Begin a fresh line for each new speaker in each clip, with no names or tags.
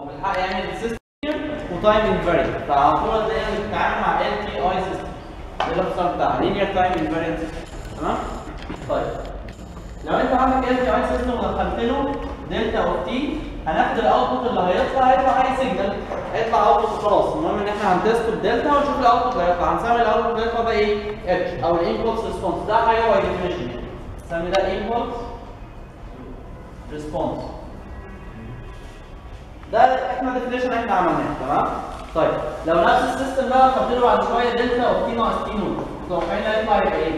بالحق يعمل سيستم وتايم انفاريانت فعلى طول هتلاقينا بنتعامل مع ال تي اي سيستم ده الاختصار بتاعها لينير تايم انفاريانت تمام طيب لو انت عندك ال تي اي سيستم ودخلت له دلتا اوف تي هناخد الاوتبوت اللي هيطلع هيطلع اي سيجنال هيطلع اوتبوت وخلاص المهم ان احنا هنتست بدلتا ونشوف الاوتبوت اللي هيطلع هنسمي الاوتبوت اللي هيطلع ده ايه اتش او الانبوتس ريسبونس ده حاجه باي ديفينيشن نسمي ده انبوت ريسبونس ده احنا ديفينيشن احنا عملناه تمام طيب لو نفس السيستم ده حط له بعد شويه دلتا اوف تي ناقص تي نوت متوقعين هيطلع يبقى ايه؟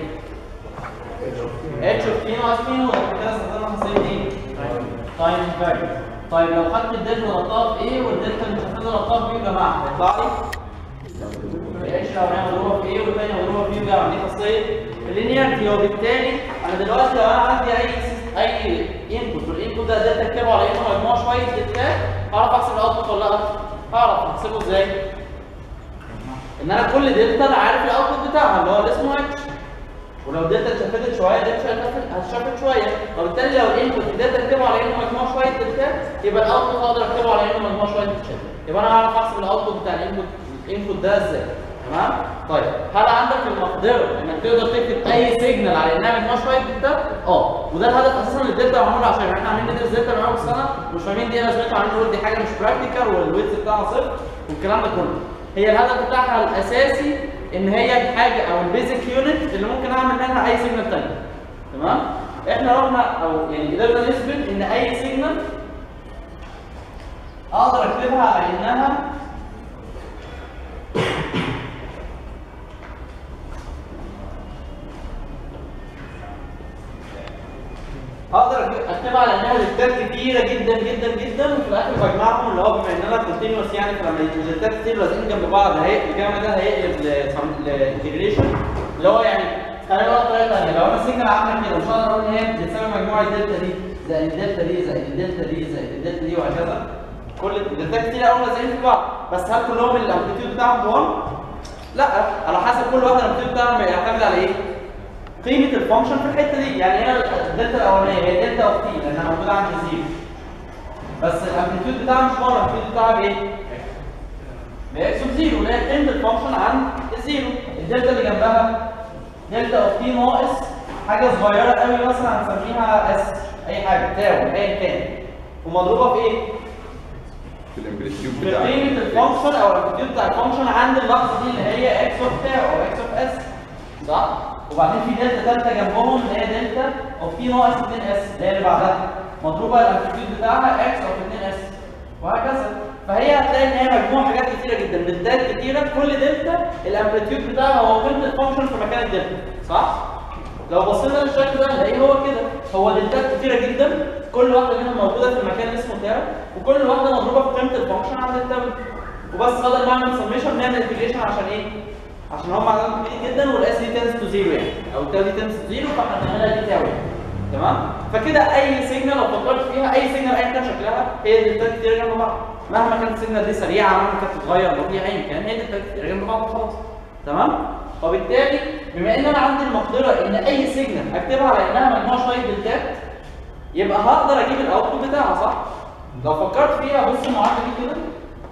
اتش اوف تي ناقص تي نوت كده استخدمنا خاصيه ايه؟ تايم فاريبل طيب لو خدت الدلتا ضربتها في ايه والدلتا اللي مش هتقدر ضربتها في ايه يا جماعه هيطلع لي اتش لو هنعمل مضروبه في ايه والثانيه مضروبه في ايه وجمع دي خاصيه اللينيرتي وبالتالي انا دلوقتي لو انا عندي اي سيست- اي انبوت والانبوت ده دلتا اكتبه على انه مجموعه شويه دلتات هعرف احسب الاوتبوت ولا لا؟ هعرف احسبه ازاي؟ ان انا كل دلتا انا عارف الاوتبوت بتاعها اللي هو اللي اسمه اتش ولو دلتا اتشفتت شويه دلتا هتشفت شويه وبالتالي لو الانبوت دلتا اكتبه على انه مجموعه شويه دلتات يبقى الاوتبوت اقدر اكتبه على انه مجموعه شويه دلتات يبقى انا هعرف احسب الاوتبوت بتاع الانبوت الانبوت ده ازاي تمام طيب هل عندك المقدره انك تقدر تكتب اي سيجنال على انها مجموعه شويه دلتا اه وده الهدف اساسا للدلتا معمول عشان احنا عاملين ندرس دلتا من اول السنه مش فاهمين دي لازمتها عاملين نقول دي حاجه مش براكتيكال والويتس بتاعها صفر والكلام ده كله هي الهدف بتاعها الاساسي ان هي الحاجه او البيزك يونت اللي ممكن اعمل منها اي سيجنال تاني تمام احنا رحنا او يعني قدرنا نثبت ان اي سيجنال اقدر اكتبها على انها اقدر اكتبها على انها دلتات كتيره جدا جدا جدا وفي الاخر بجمعهم اللي هو بما اننا كونتينوس يعني فلما الدلتات كتير لازقين جنب بعض هي الجمع ده هيقلب لانتجريشن اللي هو يعني خلينا نقول طريقه ثانيه لو انا سيجنال عامله كده مش هقدر اقول ان هي بتساوي مجموع الدلتا دي زائد الدلتا دي زائد الدلتا دي زائد الدلتا دي وهكذا كل الدلتات كتير قوي لازقين في بعض بس هل كلهم الامبليتيود بتاعهم 1 لا على حسب كل واحد الامبليتيود بتاعهم يعتمد على ايه قيمه الفانكشن في الحته دي يعني هنا الدلتا الاولانيه هي دلتا اوف تي لانها موجوده عند زيرو بس الامبليتيود بتاعها مش بره الامبليتيود بتاعها بايه؟ باكس اوف زيرو اللي هي قيمه الفانكشن عن الزيرو الدلتا اللي جنبها دلتا اوف تي ناقص حاجه صغيره قوي مثلا هنسميها اس اي حاجه تاو ايا كان ومضروبه في ايه؟
في الامبليتيود
في
بتاعك
قيمه الفانكشن او الامبليتيود بتاع الفانكشن عند اللحظه دي اللي هي اكس اوف تاو او اكس اوف اس صح؟ وبعدين في دلتا ثالثه جنبهم اللي هي دلتا اوف تي ناقص 2 اس اللي هي اللي بعدها مضروبه الامبليتيود بتاعها اكس اوف 2 اس وهكذا فهي هتلاقي ان هي مجموعه حاجات كتيره جدا دلتات كتيره كل دلتا الامبليتيود بتاعها هو قيمه الفانكشن في مكان الدلتا صح؟ لو بصينا للشكل ده هنلاقيه هو كده هو دلتات كتيره جدا كل واحده منهم موجوده في المكان اللي اسمه تاو وكل واحده مضروبه في قيمه الفانكشن عند التاو وبس بدل ما نعمل سميشن نعمل انتجريشن عشان ايه؟ عشان هم عددهم كبير جدا والاس دي تنس تو زيرو يعني او التاو دي تنس تو زيرو فاحنا بنعملها دي تاو يعني. تمام فكده اي سيجنال لو فكرت فيها اي سيجنال ايا كان شكلها هي دلتات كتير جنب بعض مهما كانت السيجنال دي سريعه مهما كانت تتغير بطيئه ايا كان هي دلتات كتير جنب بعض وخلاص تمام وبالتالي بما ان انا عندي المقدره ان اي سيجنال اكتبها على انها مجموعه شويه دلتات يبقى هقدر اجيب الاوتبوت بتاعها صح لو فكرت فيها بص المعادله دي كده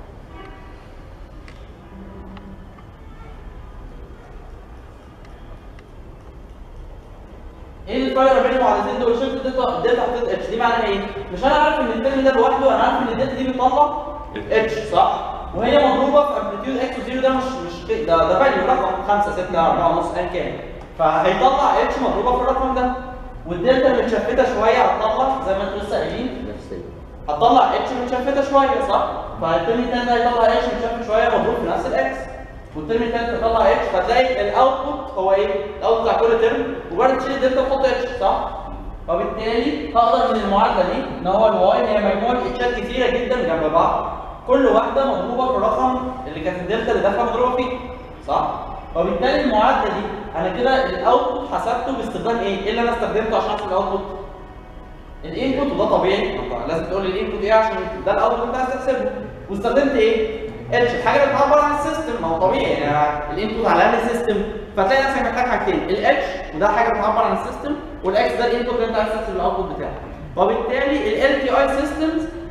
ايه الفرق ما بين المعادلتين دول شفت الدلتا الدلتا حطيت اتش دي معناها ايه؟ مش انا عارف ان الترم ده لوحده انا عارف ان الدلتا دي بتطلع اتش صح؟ وهي مضروبه في امبليتيود اكس وزيرو ده مش مش كده، ده ده فاليو رقم 5 6 4 ونص ايا كان فهيطلع اتش مضروبه في الرقم ده والدلتا متشفته شويه هتطلع زي ما انتوا لسه قايلين هتطلع اتش متشفته شويه صح؟ فالترم الثاني ده هيطلع اتش متشفت شويه مضروب في نفس الاكس والترم الثالث يطلع اتش فتلاقي الاوتبوت هو ايه؟ الاوتبوت بتاع كل ترم وبعدين تشيل الدلتا وتحط اتش صح؟ فبالتالي هقدر من المعادله دي ان هو الواي هي مجموعه اتشات كتيره جدا جنب بعض كل واحده مضروبه في الرقم اللي كانت الدلتا اللي داخله مضروبه فيه صح؟ وبالتالي المعادله دي انا كده الاوتبوت حسبته باستخدام ايه؟ ايه اللي انا استخدمته عشان احسب الاوتبوت؟ الانبوت وده طبيعي طبعا لازم تقول لي الانبوت ايه عشان ده الاوتبوت اللي انت عايز تحسبه واستخدمت ايه؟ اتش الحاجه اللي بتعبر عن السيستم ما هو طبيعي يعني الانبوت على الاقل سيستم فتلاقي نفسك محتاج حاجتين الاتش وده حاجه بتعبر عن السيستم والاكس ده الانبوت اللي انت عايز تحسب الاوتبوت بتاعه وبالتالي ال تي اي سيستمز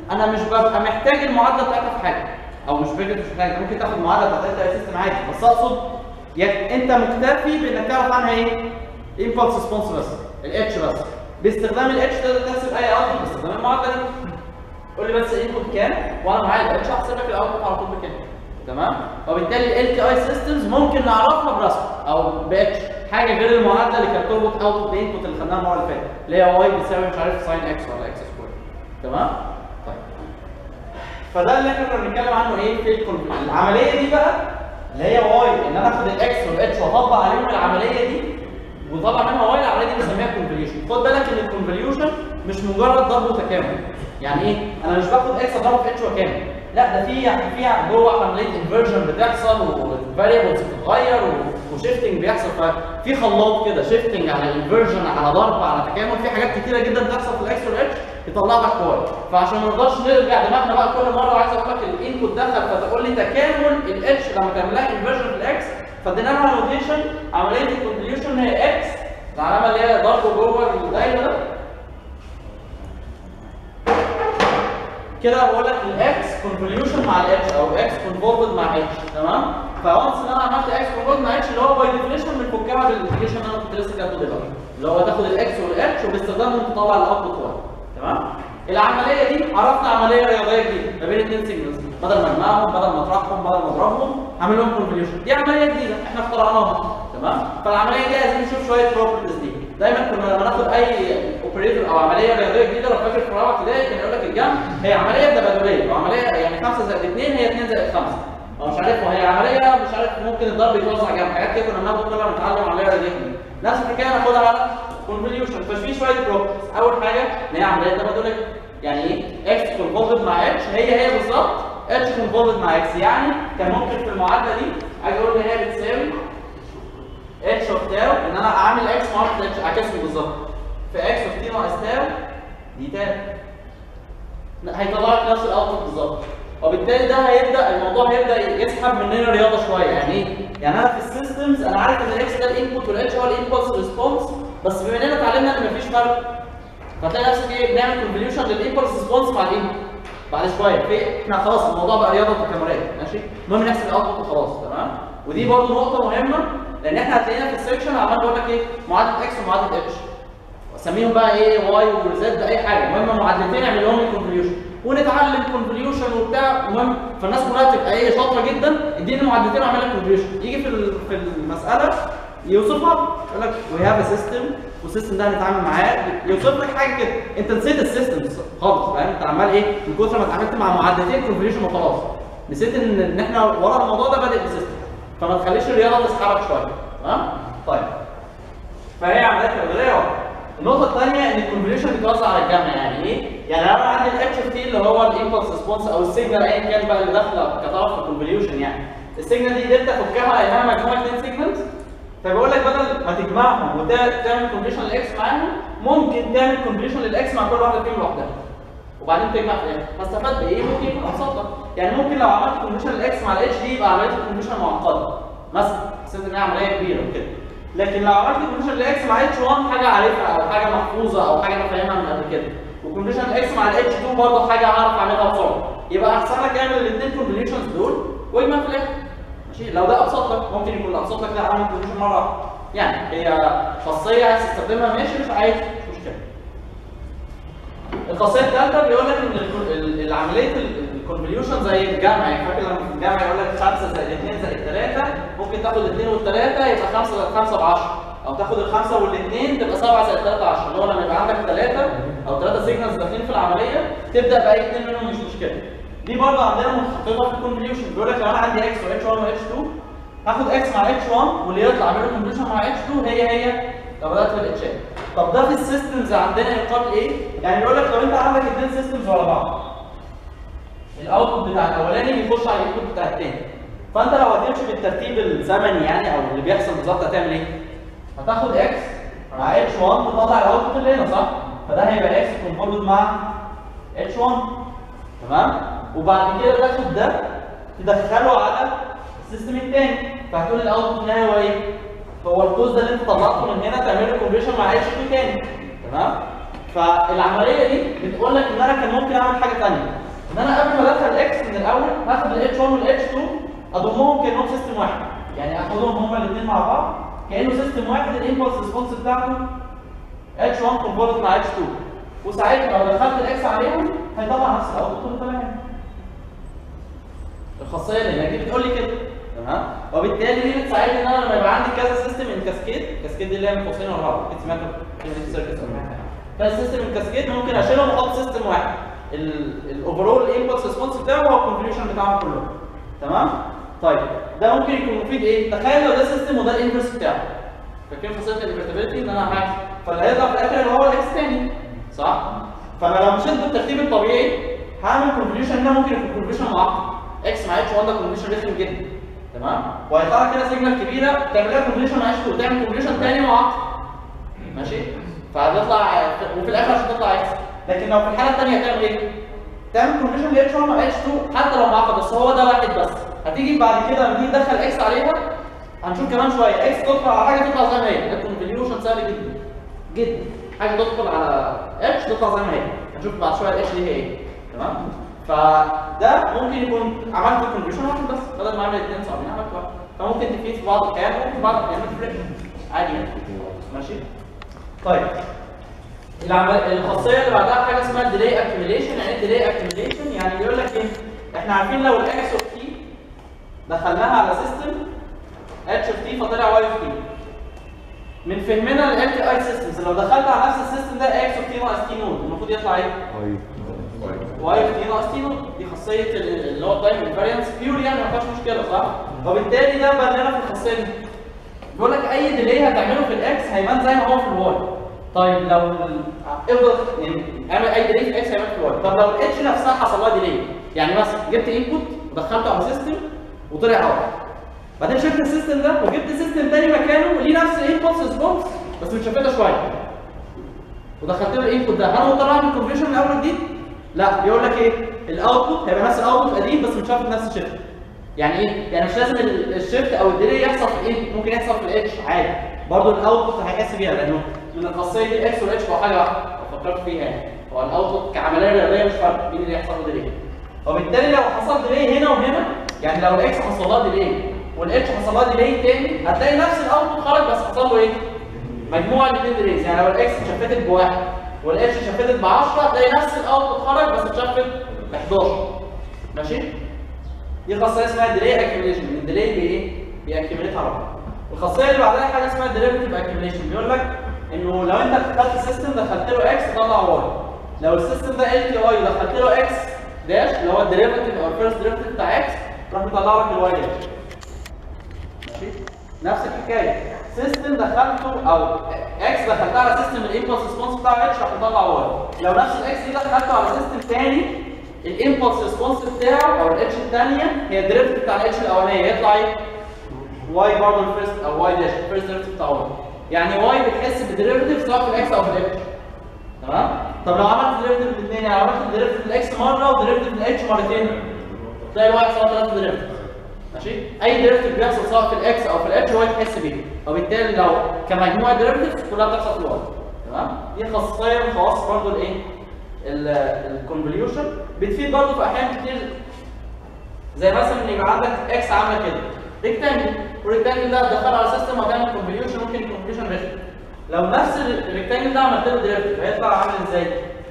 انا مش ببقى محتاج المعادله بتاعتها في حاجه او مش فكره مش محتاج أنت ممكن تاخد المعادله بتاعت اي سيستم عادي بس اقصد يعني انت مكتفي بانك تعرف عنها ايه؟ امبulse ريسبونس بس الاتش بس باستخدام الاتش تقدر تحسب اي اوتبوت باستخدام المعادله دي قول لي بس الانبوت كام وانا معايا الاتش هحسب لك الاوتبوت على طول بكام تمام وبالتالي ال تي اي سيستمز ممكن نعرفها برسم او باتش حاجه غير المعادله اللي كانت تربط اوتبوت بانبوت اللي خدناها المره اللي فاتت اللي هي واي بتساوي مش عارف ساين اكس ولا اكس سكوير تمام طيب فده اللي احنا كنا بنتكلم عنه ايه في الكون- العمليه دي بقى اللي هي واي ان انا اخد الاكس والاتش واطبق عليهم العمليه دي وطبعا منها واي العمليه دي بنسميها كونفوليوشن خد بالك ان الكونفوليوشن مش مجرد ضرب وتكامل يعني ايه انا مش باخد اكس اضربه في اتش واكامل لا ده في يعني في جوه عمليه انفرجن بتحصل وفاريبلز بتتغير وشيفتنج بيحصل ففي خلاط كده شيفتنج على انفرجن على ضرب على تكامل في حاجات كتيره جدا بتحصل في الاكس والاتش يطلع لك واي فعشان ما نقدرش نرجع دماغنا بقى كل مره عايز اقول لك الانبوت دخل فتقول لي تكامل الاتش لما تعمل لها انفرجن في الاكس فادينا لها نوتيشن عمليه الكونفوليوشن هي اكس العلامه اللي هي ضرب جوه الدايره ده كده بقول لك الاكس كونفوليوشن مع الاتش او اكس كونفولد مع اتش تمام فونس ان انا عملت اكس كونفولد مع اتش اللي هو باي ديفينيشن بنفكها بالانتجريشن اللي انا كنت لسه كاتبه دلوقتي اللي هو تاخد الاكس والاتش وباستخدامهم تطلع الاوتبوت واي تمام العمليه دي عرفنا عمليه رياضيه جديده ما بين اثنين سيجنالز بدل ما اجمعهم بدل ما اطرحهم بدل ما اضربهم اعمل لهم كونفوليوشن دي عمليه جديده احنا اخترعناها تمام فالعمليه دي عايزين نشوف شويه بروبرتيز دي دايما كنا لما ناخد اي اوبريتور او عمليه رياضيه جديده لو فاكر في رابعه ابتدائي كان يقول لك الجمع هي عمليه تبادليه وعمليه يعني 5 زائد 2 هي 2 زائد 5 او مش عارف وهي عمليه مش عارف ممكن الضرب يتوزع جنب حاجات كده كنا بناخد كل ما نتعلم عمليه رياضيه جديدة. نفس الحكايه ناخدها على كونفوليوشن ففي شويه بروبرتيز اول حاجه ان هي عمليه تبادليه يعني ايه اكس كونفولد مع اتش هي هي بالظبط اتش كونفولد مع اكس يعني كان ممكن في المعادله دي عايز اقول ان هي بتساوي اتش اوف تاو ان انا اعمل اكس ناقص اتش عكسهم بالظبط في اكس اوف تي ناقص تاو دي تاو لا، هيطلع لك نفس الاوتبوت بالظبط وبالتالي ده هيبدا الموضوع هيبدا يسحب مننا رياضه شويه يعني ايه؟ يعني انا في السيستمز انا عارف ان الاكس ده الانبوت والاتش هو الانبوتس ريسبونس بس بما اننا اتعلمنا ان مفيش فرق فتلاقي نفسك ايه بنعمل كونفوليوشن للانبوتس ريسبونس مع الانبوت بعد شويه في احنا خلاص الموضوع بقى رياضه وتكاملات ماشي المهم نحسب الاوتبوت وخلاص تمام ودي برضه نقطه مهمه لان احنا هتلاقينا في السكشن عمال بقول لك ايه معادله اكس ومعادله اتش واسميهم بقى ايه واي وزد اي حاجه المهم معادلتين اعمل لهم الكونفوليوشن ونتعلم كونفوليوشن وبتاع المهم فالناس كلها تبقى ايه شاطره جدا اديني معادلتين واعمل لك كونفوليوشن يجي في ال- في المساله يوصفها يقول لك وي هاف ا سيستم والسيستم ده هنتعامل معاه يوصف لك حاجه كده انت نسيت السيستم خالص فاهم انت عمال ايه من كتر ما اتعاملت مع معادلتين كونفوليوشن وخلاص نسيت ان ان احنا ورا الموضوع ده بادئ بسيستم فما تخليش الرياضه تسحبك شويه تمام طيب فهي عمليات تبادليه واحده النقطة الثانية إن الكونفوليوشن بيتوزع على الجمع يعني إيه؟ يعني لو أنا عندي الاتش اف تي اللي هو الامبلس ريسبونس أو السيجنال أيا كان بقى اللي داخلة كطرف في الكونفوليوشن يعني السيجنال دي قدرت أفكها لأنها مجموعة اثنين سيجنالز فبقول لك بدل ما تجمعهم وتعمل كونفوليوشن للإكس معاهم ممكن تعمل كونفوليوشن للإكس مع كل واحدة فيهم لوحدها وبعدين تجمع في الاخر فاستفاد بايه ممكن يكون ابسط لك يعني ممكن لو عملت كونفوليوشن للاكس مع الاتش دي يبقى عمليه الكونفوليوشن معقده مثلا حسيت انها عمليه كبيره وكده لكن لو عملت كونفوليوشن للاكس مع اتش 1 حاجه عارفها او حاجه محفوظه او حاجه انا فاهمها من قبل كده وكونفوليوشن الاكس مع الاتش 2 برضه حاجه اعرف اعملها بسرعه يبقى احسن لك اعمل الاثنين كونفوليوشنز دول واجمع في الاخر ماشي لو ده ابسط لك ممكن يكون ابسط لك لا اعمل كونفوليوشن مره واحدة. يعني هي خاصيه عايز تستخدمها ماشي مش عايز مش مشكله الخاصيه الثالثه بيقول لك ان الكون- ال- العمليه الكونفوليوشن زي الجمع يعني فاكر لما في الجمع يقول لك 5 زائد 2 زائد 3 ممكن تاخد الاثنين والثلاثه يبقى 5 زائد 5 ب 10 او تاخد الخمسه والاثنين تبقى 7 زائد 3 10 اللي هو لما يبقى عندك ثلاثه او ثلاثه سيجنالز داخلين في العمليه تبدا باي اثنين منهم مش مشكله دي برضه عندنا متحققه في الكونفوليوشن بيقول لك لو انا عندي اكس واتش 1 واتش 2 هاخد اكس مع اتش 1 واللي يطلع اعمله كونفوليوشن مع اتش 2 هي هي لو بدات بالاتشات طب ده في السيستمز عندنا يقال ايه؟ يعني بيقول لك لو انت عندك اثنين سيستمز ورا بعض الاوتبوت بتاع الاولاني بيخش على الانبوت بتاع الثاني فانت لو هتمشي بالترتيب الزمني يعني او اللي بيحصل بالظبط هتعمل ايه؟ هتاخد اكس مع اتش 1 تطلع الاوتبوت اللي هنا صح؟ فده هيبقى اكس كونفولد مع اتش 1 تمام؟ وبعد كده تاخد ده تدخله على السيستم الثاني فهتقول الاوتبوت النهائي هو ايه؟ هو القوس ده اللي انت طلعته من هنا تعمل له كونفرشن مع اتش 2 تاني تمام؟ فالعمليه دي بتقول لك ان انا كان ممكن اعمل حاجه ثانيه ان انا قبل ما ادخل اكس من الاول هاخد الاتش 1 والاتش 2 اضمهم كانهم سيستم واحد يعني اخدهم هما الاثنين مع بعض كانه سيستم واحد الامبولس ريسبونس بتاعته اتش 1 كونفرت مع اتش 2 وساعتها لو دخلت الاكس عليهم هيطلع نفس الاوتبوت تمام الخاصيه اللي هنا دي بتقول لي كده تمام وبالتالي دي بتساعدني ان انا لما يبقى عندي كذا سيستم ان كاسكيد كاسكيد دي اللي هي من قوسين ورا بعض اسمها كده سيركت كذا سيستم ان كاسكيد ممكن اشيلهم واحط سيستم واحد الاوفرول امبلس ريسبونس بتاعه هو الكونفوليوشن بتاعهم كلهم تمام طيب ده ممكن يكون مفيد ايه تخيل لو ده سيستم وده الانفرس بتاعه فاكرين خاصيه الانفرتابيلتي ان انا هعمل فاللي هيطلع في الاخر اللي هو الاكس تاني صح فانا لو مشيت بالترتيب الطبيعي هعمل كونفوليوشن هنا ممكن يكون كونفوليوشن معقد اكس مع اتش 1 ده كونفوليوشن رخم جدا تمام وهيطلع لك كده سيجنال كبيره تعملها كونفوليوشن مع اتش 2 تعمل كونفوليوشن تاني معقد ماشي فهتطلع وفي الاخر عشان تطلع اكس لكن لو في الحاله الثانيه هتعمل ايه؟ تعمل كونفوليوشن ل اتش 1 مع اتش 2 حتى لو معقد بس هو ده واحد بس هتيجي بعد كده لما تيجي تدخل اكس عليها هنشوف كمان شويه اكس تدخل على حاجه تطلع زي ما هي الكونفوليوشن سهل جدا جدا حاجه تدخل على اتش تطلع زي ما هي هنشوف بعد شويه الاتش دي هي ايه تمام فده ممكن يكون عملت كونفوليوشن واحد بس بدل ما اعمل اثنين صعبين عملت واحد فممكن تفيد في بعض الاحيان ممكن في بعض الاحيان ما تفرقش عادي يعني ماشي طيب العمل الخاصيه اللي بعدها حاجه اسمها ديلي اكيوميليشن يعني ايه ديلي اكيوميليشن يعني بيقول لك ايه احنا عارفين لو الاكس اوف تي دخلناها على سيستم اتش اوف تي فطلع واي اوف تي من فهمنا للام تي اي سيستمز لو دخلت على نفس السيستم ده اكس اوف تي ناقص تي نود المفروض يطلع ايه؟ واي اوف تي ناقص تي نود دي خاصيه ال- اللي هو التايم انفاريانس بيور يعني ما فيهاش مشكله صح؟ وبالتالي ده بنينا في الخاصيه دي بيقول لك اي ديلي هتعمله في الاكس هيبان زي ما هو في الواي طيب لو ال- افضل يعني اعمل اي ديلي في الاكس هيبان في الواي طب لو الاتش نفسها حصل لها ديلي يعني مثلا جبت انبوت ودخلته على سيستم وطلع اوت بعدين شلت السيستم ده وجبت سيستم تاني مكانه ليه نفس الانبوتس ريسبونس بس متشفته شويه ودخلت له الانبوت ده هل مضطر اعمل كونفرجن من اول جديد؟ لا بيقول لك ايه الاوتبوت هيبقى نفس الاوتبوت قديم بس متشفت نفس الشيفت يعني ايه؟ يعني مش لازم ال- الشيفت او الديلي يحصل في الايه؟ ممكن يحصل في الاتش عادي برضه الاوتبوت هيحس بيها لانه من الخاصيه دي الاكس والاتش هو حاجه واحده لو فكرت فيها يعني هو الاوتبوت كعمليه رياضيه مش فارق مين اللي يحصل له ديلي وبالتالي لو حصل ديلي هنا وهنا يعني لو الاكس حصل لها ديلي والاتش حصل لها ديلي تاني هتلاقي نفس الاوتبوت خرج بس حصل له ايه؟ مجموع الاثنين ديليز يعني لو الاكس اتشفتت بواحد والاتش اتشفتت ب 10 هتلاقي نفس الاوتبوت خرج بس اتشفت ب 11 ماشي؟ دي خاصيه اسمها ديلي اكيوميليشن من ديلي بايه؟ بيأكيوميليت على بعض الخاصيه اللي بعدها حاجه اسمها ديريفيتيف اكيوميليشن بيقول لك انه لو انت دخلت سيستم دخلت له اكس طلع واي لو السيستم ده ال تي واي ودخلت له اكس داش اللي هو الديريفيتيف او الفيرست ديريفيتيف بتاع اكس راح يطلع لك الواي داش ماشي نفس الحكايه سيستم دخلته او اكس دخلتها على سيستم الامبلس ريسبونس بتاع اتش راح يطلع واي لو نفس الاكس دي دخلته على سيستم تاني الامبلس ريسبونس بتاعه او الاتش الثانيه هي الديريفيتيف بتاع الاتش الاولانيه يطلع ايه؟ واي برضه الفيرست او واي داش الفيرست ديريفيتيف بتاع واي يعني واي بتحس بالديريفيتيف سواء في الاكس او في الاتش تمام طب لو عملت ديريفيتيف الاثنين يعني عملت ديريفيتيف الاكس مره وديريفيتيف الاتش مرتين تلاقي الواحد سواء ثلاث ديريفيتيف ماشي اي ديريفيتيف بيحصل سواء في الاكس او في الاتش هو يحس بيه وبالتالي لو كمجموعه ديريفيتيف كلها بتحصل في الواي تمام دي خاصيه من خواص برضه الايه الكونفوليوشن بتفيد برضه في احيان كتير زي مثلا ان يبقى عندك اكس عامله كده ريكتانجل والريكتانجل ده تدخله على سيستم وهتعمل كونفوليوشن ممكن الكونفوليوشن رخم لو نفس الريكتانجل ده عملت له ديريفيتيف هيطلع عامل ازاي؟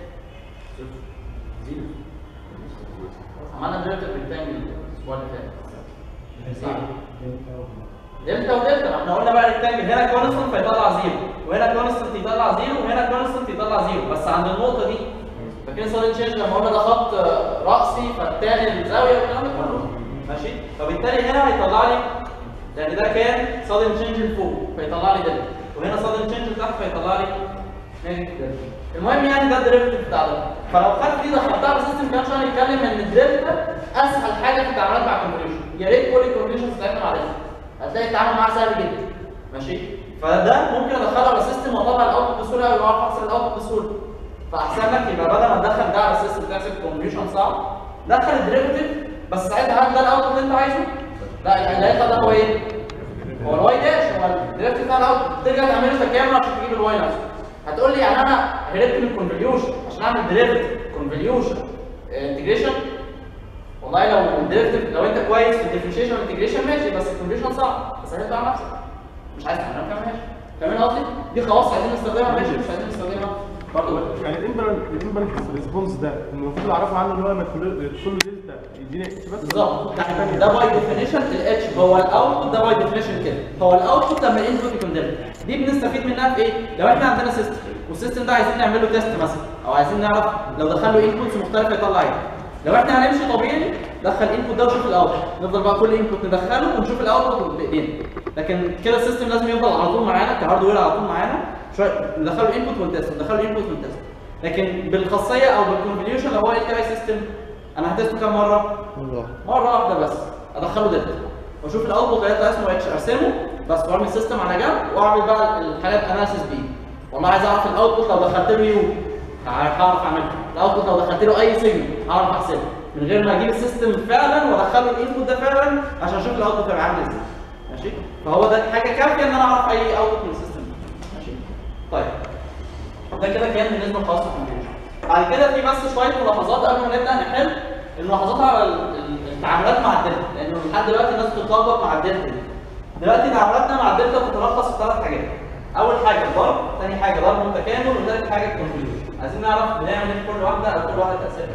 عملنا ديريفيتيف ريكتانجل الاسبوع اللي فات دلتا ودلتا ما احنا قلنا بقى ريكتانجل هنا كونستنت فيطلع زيرو وهنا كونستنت يطلع زيرو وهنا كونستنت يطلع زيرو بس عند النقطه دي فاكرين سوليد تشينج لما قلنا ده خط آه، راسي فالتاني الزاويه والكلام ده كله ماشي فبالتالي هنا هيطلع لي يعني ده كان سادن تشينج لفوق فيطلع لي دلتا وهنا سادن تشينج لتحت فيطلع لي نيجاتيف دلتا المهم يعني ده الديريفيتيف بتاع ده فلو خدت دي دخلتها على سيستم كان عشان نتكلم ان الدلتا اسهل حاجه في التعاملات مع الكونفوليوشن يا ريت كل الكونفوليوشن بتاعتنا معرفه هتلاقي التعامل معاها سهل جدا ماشي فده ممكن ادخله على سيستم واطلع الاوتبوت بسهوله قوي واعرف احصل الاوتبوت بسهوله فاحسن لك يبقى بدل ما تدخل ده على السيستم تحسب كونفوليوشن صعب دخل الديريفيتيف بس ساعتها هل ده الاوتبوت اللي انت عايزه؟ لا يعني اللي هيطلع ده هو ايه؟ هو الواي داش هو الديريفيتيف بتاع الاوتبوت ترجع تعمله في الكاميرا عشان تجيب الواي نفسه هتقول لي يعني انا هربت من الكونفوليوشن عشان اعمل ديريفيتيف كونفوليوشن انتجريشن والله لو الديريفيتيف لو انت كويس في الديفرنشيشن والانتجريشن ماشي بس الكونفوليوشن صعب بس هتبقى على نفسك مش عايز تعملها ما تعملهاش فاهمين قصدي؟ دي خلاص عايزين نستخدمها ماشي مش عايزين نستخدمها برضه
يعني الامبرنت ريسبونس ده المفروض اعرفه عنه ان هو لما يدخل له دلتا يديني اتش بس
بالظبط ده باي ديفينيشن الاتش هو الاوتبوت ده باي ديفينيشن كده هو الاوتبوت لما الانبوت يكون دلتا دي بنستفيد منها في ايه؟ لو احنا عندنا سيستم والسيستم ده عايزين نعمل له تيست مثلا او عايزين نعرف لو دخل له انبوتس مختلفه يطلع ايه لو احنا هنمشي طبيعي دخل انبوت ده وشوف الاوتبوت نفضل بقى كل انبوت ندخله ونشوف الاوتبوت بايدينا لكن كده السيستم لازم يفضل على طول معانا كهاردوير على طول معانا شويه ندخله انبوت ونتست ندخله انبوت ونتست لكن بالخاصيه او بالكونفوليوشن لو هو ال اي سيستم انا هتسته كام مره؟ مره واحده بس ادخله دلتا واشوف الاوتبوت هيطلع اسمه اتش ارسمه بس واعمل سيستم على جنب واعمل بقى الحاجات اناليسيس بيه والله عايز اعرف الاوتبوت لو دخلت له يو هعرف اعملها الاوتبوت لو دخلت له اي سيجنال هعرف احسبه من غير ما اجيب السيستم فعلا وادخله الانبوت ده فعلا عشان اشوف الاوتبوت هيبقى عامل ازاي ماشي فهو ده حاجه كافيه ان انا اعرف اي اوتبوت من السيستم ماشي طيب ده كده كان بالنسبه لخاص الكمبيوتر بعد كده في بس شويه ملاحظات قبل ما نبدا نحل الملاحظات على ال- ال- التعاملات مع الدلتا لانه لحد دلوقتي الناس بتتلخبط مع الدلتا دي دلوقتي تعاملاتنا مع الدلتا بتتلخص في ثلاث حاجات اول حاجه ضرب ثاني حاجه ضرب متكامل وثالث حاجه كونفوليوشن عايزين نعرف بنعمل ايه في كل واحده او كل واحده تاثيرها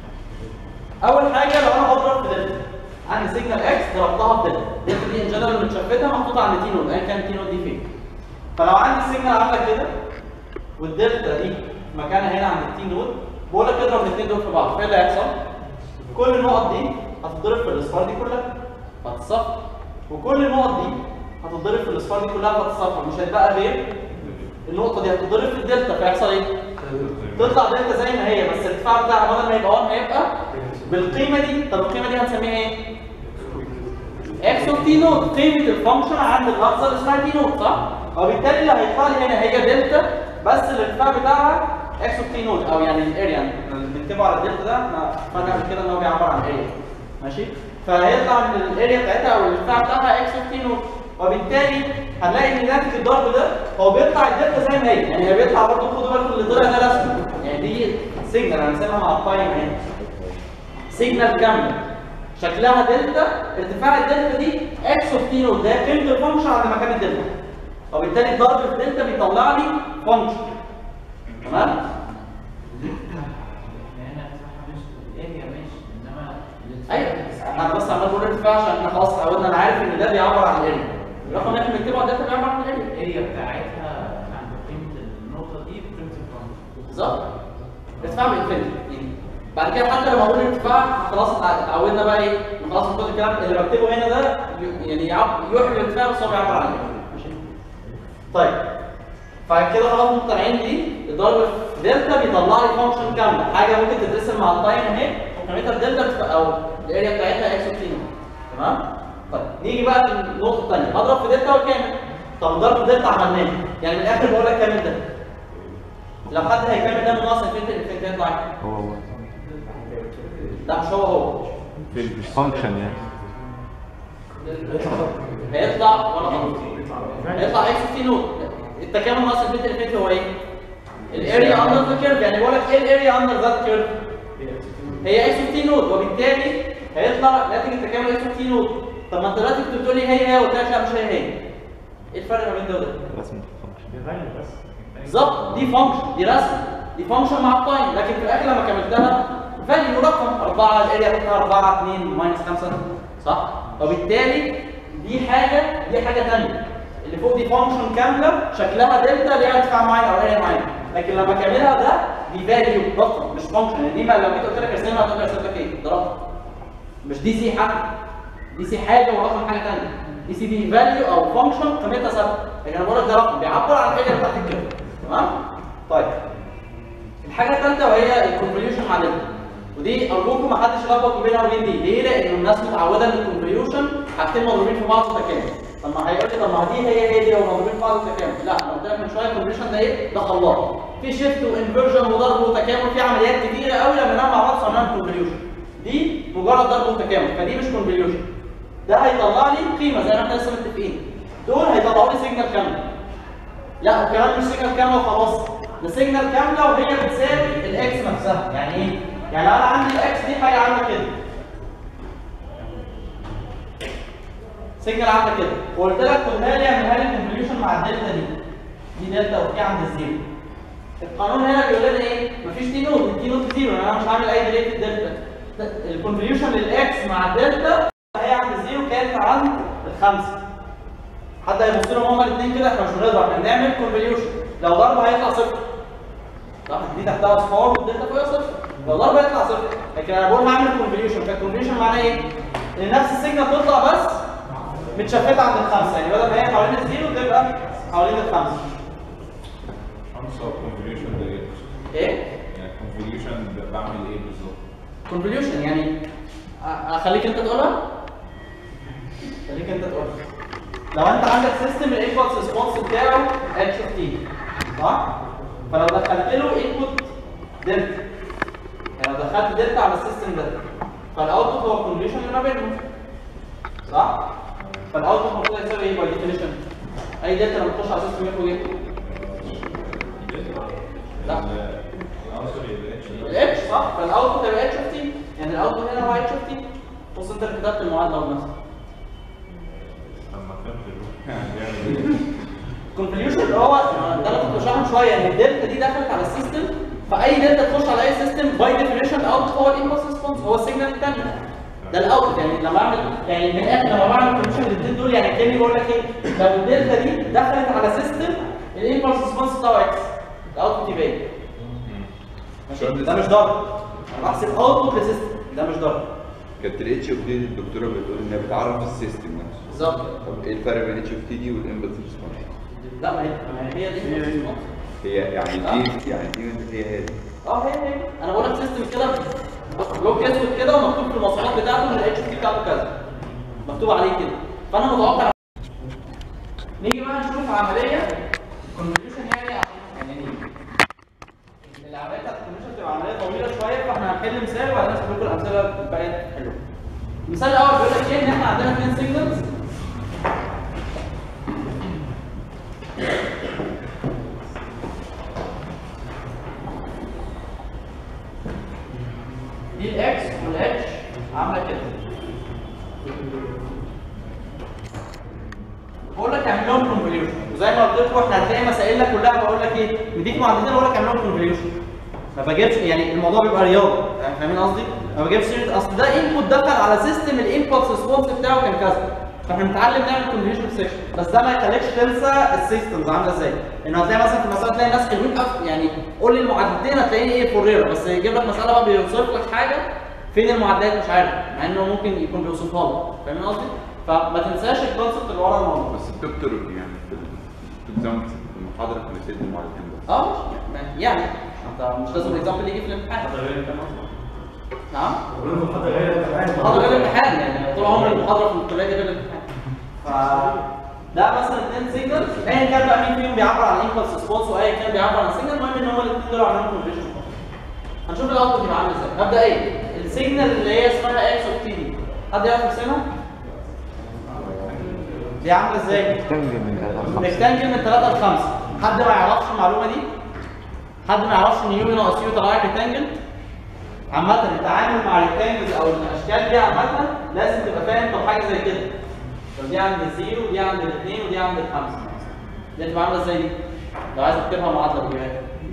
اول حاجه لو انا بضرب في دلتا عندي سيجنال اكس ضربتها في دلتا دلتا دي ان جنرال متشفتها محطوطه عند تي نود ايا كان تي نود دي فين فلو عندي السيجنال عامله كده والدلتا دي مكانها هنا عند التي نود بقول لك اضرب الاثنين دول في بعض فايه اللي هيحصل؟ كل النقط دي هتتضرب في الاصفار دي كلها فهتتصفر وكل النقط دي هتتضرب في الاصفار دي كلها فهتتصفر مش هيتبقى غير النقطه دي هتتضرب في الدلتا فيحصل ايه؟ تطلع دلتا زي ما هي بس الارتفاع بتاعها بدل ما يبقى 1 هيبقى بالقيمه دي طب القيمه دي هنسميها ايه؟ اكس اوف تي نوت قيمه الفانكشن عند اللحظه اللي اسمها تي نوت صح؟ وبالتالي اللي هيطلع لي هنا هي دلتا بس الارتفاع بتاعها اكس اوف تي نوت او يعني الاريا اللي بنكتبه على الدلتا ده احنا اتفقنا قبل كده ان هو بيعبر عن اريا ماشي؟ فهيطلع من الاريا بتاعتها او الارتفاع بتاعها اكس اوف تي نوت وبالتالي هنلاقي ان ناتج الضرب ده هو بيطلع الدلتا زي ما هي يعني هي بيطلع برضه خدوا بالكم اللي طلع ده رسمي يعني دي سيجنال هنسميها مع التايم اهي سيجنال كامله شكلها دلتا ارتفاع الدلتا دي اكس اوف تي نوت ده قيمه الفانكشن عند مكان الدلتا وبالتالي الضرب في الدلتا بيطلع لي فانكشن تمام ايوه انا بس عمال بقول ارتفاع عشان احنا خلاص اتعودنا انا عارف ان ده بيعبر عن الاريا الرقم اللي احنا بنكتبه على الدلتا بيعبر عن الاريا
الاريا بتاعتها عند قيمه النقطه دي بقيمه الفانكشن
بالظبط ارتفاع بانفينيتي يعني بعد كده حتى لما اقول ارتفاع خلاص اتعودنا بقى ايه إن خلاص من كل الكلام اللي بكتبه هنا ده ي- يعني يعب- يوحي بالارتفاع بس هو بيعبر عن الاريا ماشي طيب فكده خلاص مقتنعين دي الضرب في دلتا بيطلع لي فانكشن كامله حاجه ممكن تترسم مع التايم اهي وقيمتها الدلتا بتبقى- او الاريا بتاعتها اكس اوف تمام طيب نيجي بقى للنقطه الثانيه هضرب في دلتا وكامل طب ضرب في دلتا عملناه يعني من الاخر بقول لك كامل ده لو حد هيكمل ده من ناقص انفينيتي الانفينيتي هيطلع إيه؟
هو هو
لا مش هو هو
في الفانكشن يعني
هيطلع ولا غلط هيطلع اكس اوف تي نوت التكامل ناقص الانفينيتي الانفينيتي هو ايه؟ الاريا اندر ذا كيرف يعني بقول لك ايه الاريا اندر ذات كيرف؟ هي اكس اوف تي نوت وبالتالي هيطلع ناتج التكامل اكس اوف تي نوت طب ما انت دلوقتي كنت بتقول لي هي هي وقلت لك لا مش هي هي ايه الفرق ما بين ده وده؟
رسم الفانكشن
ديزاين بس
بالظبط دي فانكشن دي رسم دي فانكشن مع التايم لكن في الاخر لما كملتها فاليو رقم 4 الاريا بتاعتها 4 2 ماينس 5 صح وبالتالي دي حاجه دي حاجه ثانيه اللي فوق دي فانكشن كامله شكلها دلتا ليها ارتفاع معين او اريا معين لكن لما كملها ده دي فاليو رقم مش فانكشن يعني دي ما لو جيت قلت لك ارسمها هتقول لي ارسم لك ايه؟ ده رقم مش دي سي حاجه دي سي حاجه ورقم حاجه ثانيه دي سي دي فاليو او فانكشن قيمتها ثابته لكن انا بقول لك ده رقم بيعبر عن الاريا بتاعت الكيرف تمام طيب الحاجه الثالثه وهي الكونفوليوشن مع دلتا ودي ارجوكم ما حدش يلخبط ما بينها وبين دي ليه لان الناس متعوده ان الكونفوليوشن حاجتين مضروبين في بعض وتكامل طب ما هيقول لي طب ما دي هي هي دي ومضروبين في بعض وتكامل لا انا قلت لك من شويه الكونفوليوشن ده ايه ده خلاط في شيفت وانفرجن وضرب وتكامل في عمليات كتيره قوي لما نعمل مع بعض صنعنا كونفوليوشن دي مجرد ضرب وتكامل فدي مش كونفوليوشن ده هيطلع لي قيمه زي ما احنا لسه متفقين دول هيطلعوا لي سيجنال كامله لا وكمان مش سيجنال كامله وخلاص ده سيجنال كامله وهي بتساوي الاكس نفسها يعني ايه؟ يعني لو انا عندي الاكس دي حاجه عامله كده سيجنال عامله كده وقلت لك خدها لي اعملها لي كونفوليوشن مع الدلتا دي دي دلتا وفي عند الزيرو القانون هنا بيقول لنا ايه؟ مفيش تي نوت التي نوت زيرو انا مش هعمل اي ديليت دلتا الكونفوليوشن للاكس مع الدلتا هي عند الزيرو كانت عند الخمسه حد هيبص لهم هما الاثنين كده احنا مش هنقدر احنا بنعمل كونفوليوشن لو ضرب هيطلع صفر صح دي تحتها اصفار والدلتا فوقها صفر لو ضرب هيطلع صفر لكن انا بقول هعمل كونفوليوشن فالكونفوليوشن معناه ايه؟ ان نفس السيجنال تطلع بس متشفته عند الخمسه يعني بدل ما هي حوالين الزيرو تبقى حوالين الخمسه
خمسة convolution ده ايه؟
ايه؟
يعني convolution بعمل ايه بالظبط؟
كونفوليوشن يعني أ- اخليك انت تقولها خليك انت تقولها لو انت عندك سيستم الايكوالز ريسبونس بتاعه اتش اوف تي صح فلو دخلت له انبوت دلتا يعني لو دخلت دلتا على السيستم ده فالاوتبوت هو الكونفوليوشن اللي ما بينهم صح فالاوتبوت المفروض يساوي ايه باي ديفينيشن اي دلتا لما تخش على السيستم ياخد ايه لا
عنصر ال
الاتش صح فالاوتبوت هيبقى اتش اوف تي يعني الاوتبوت هنا هو اتش اوف تي بص انت كتبت المعادله اهو مثلا
ما فهمتش
الكونفوليوشن اللي هو ده انا كنت بشرحه من شويه ان الدلتا دي دخلت على السيستم فاي دلتا تخش على اي سيستم باي ديفينيشن الاوتبوت هو الانبوت ريسبونس هو السيجنال الثانيه ده الاوتبوت يعني لما اعمل يعني من الاخر لما بعمل كونفوليوشن للاثنين دول يعني كاني بقول لك ايه لو الدلتا دي دخلت على سيستم الانبوت ريسبونس بتاعه اكس الاوتبوت يبقى ايه ماشي؟ ده مش ضرب انا بحسب اوتبوت لسيستم ده مش ضرب
كانت الاتش اوف دي الدكتوره بتقول انها بتعرف السيستم نفسه
بالظبط
طب ايه الفرق بين اتش اوف تي دي والامبلس ريسبونس؟
لا ما هي ما هي دي
هي- هي.
هي يعني دي يعني دي هي هي دي
اه هي هي انا بقول لك سيستم كده بلوك اسود كده ومكتوب في المواصفات بتاعته ان الاتش تي بتاعته كذا مكتوب عليه كده فانا متوقع نيجي بقى نشوف عمليه كونفوليوشن يعني عشان يعني العمليه بتاعت الكونفوليوشن بتبقى عمليه طويله شويه فاحنا هنحل مثال وبعدين نشوف لكم الامثله الباقيه حلوه المثال الاول بيقول لك ايه ان احنا عندنا اثنين سيجنالز دي الاكس والاتش عامله كده بقول لك اعمل لهم كونفوليوشن وزي ما قلت لكم احنا هتلاقي مسائلنا كلها بقول لك ايه مديك معادلتين بقول لك اعمل لهم كونفوليوشن ما بجيبش يعني الموضوع بيبقى رياضه يعني فاهمين قصدي؟ ما بجيبش سيره اصل ده انبوت دخل على سيستم الانبوت ريسبونس بتاعه كان كذا فاحنا بنتعلم نعمل كونفوليوشن في سيكشن بس ده ما يخليكش تنسى السيستمز عامله ازاي انه هتلاقي مثلا في المساله تلاقي ناس حلوين قوي يعني قول لي المعادلتين هتلاقيني ايه فوريرا بس يجيب لك مساله بقى بيوصف لك حاجه فين المعادلات مش عارف مع انه ممكن يكون بيوصفها لك فاهمين قصدي؟ فما تنساش الكونسبت اللي ورا الموضوع
بس الدكتور يعني في الاكزام في المحاضره كان بيسد المعادلتين بس
اه ماشي. يعني انت مش لازم الاكزامبل يجي في الامتحان نعم محاضرة غير الامتحان يعني طول عمري المحاضرة في الكلية دي غير الامتحان ف ده مثلا اثنين سيجنال ايا كان بقى مين فيهم بيعبر عن انكوالس ريسبونس وايا كان بيعبر عن سيجنال المهم ان هما الاثنين دول عاملين كونفيشن هنشوف الاوتبوت يبقى عامل ازاي مبدئيا السيجنال اللي هي اسمها اكس اوف تي دي حد يعرف يرسمها؟ دي عامله ازاي؟
تنجم من ثلاثة لخمسة
ريكتانجل من 3 ل 5 حد ما يعرفش المعلومه دي حد ما يعرفش ان يو ناقص يو طلع لك ريكتانجل عامة التعامل مع الريكتانجلز او الاشكال دي عامة لازم تبقى فاهم طب حاجة زي كده طب دي عند الزيرو ودي عند الاثنين ودي عند الخمسة دي هتبقى عاملة ازاي دي؟ لو عايز تكتبها معادلة بجد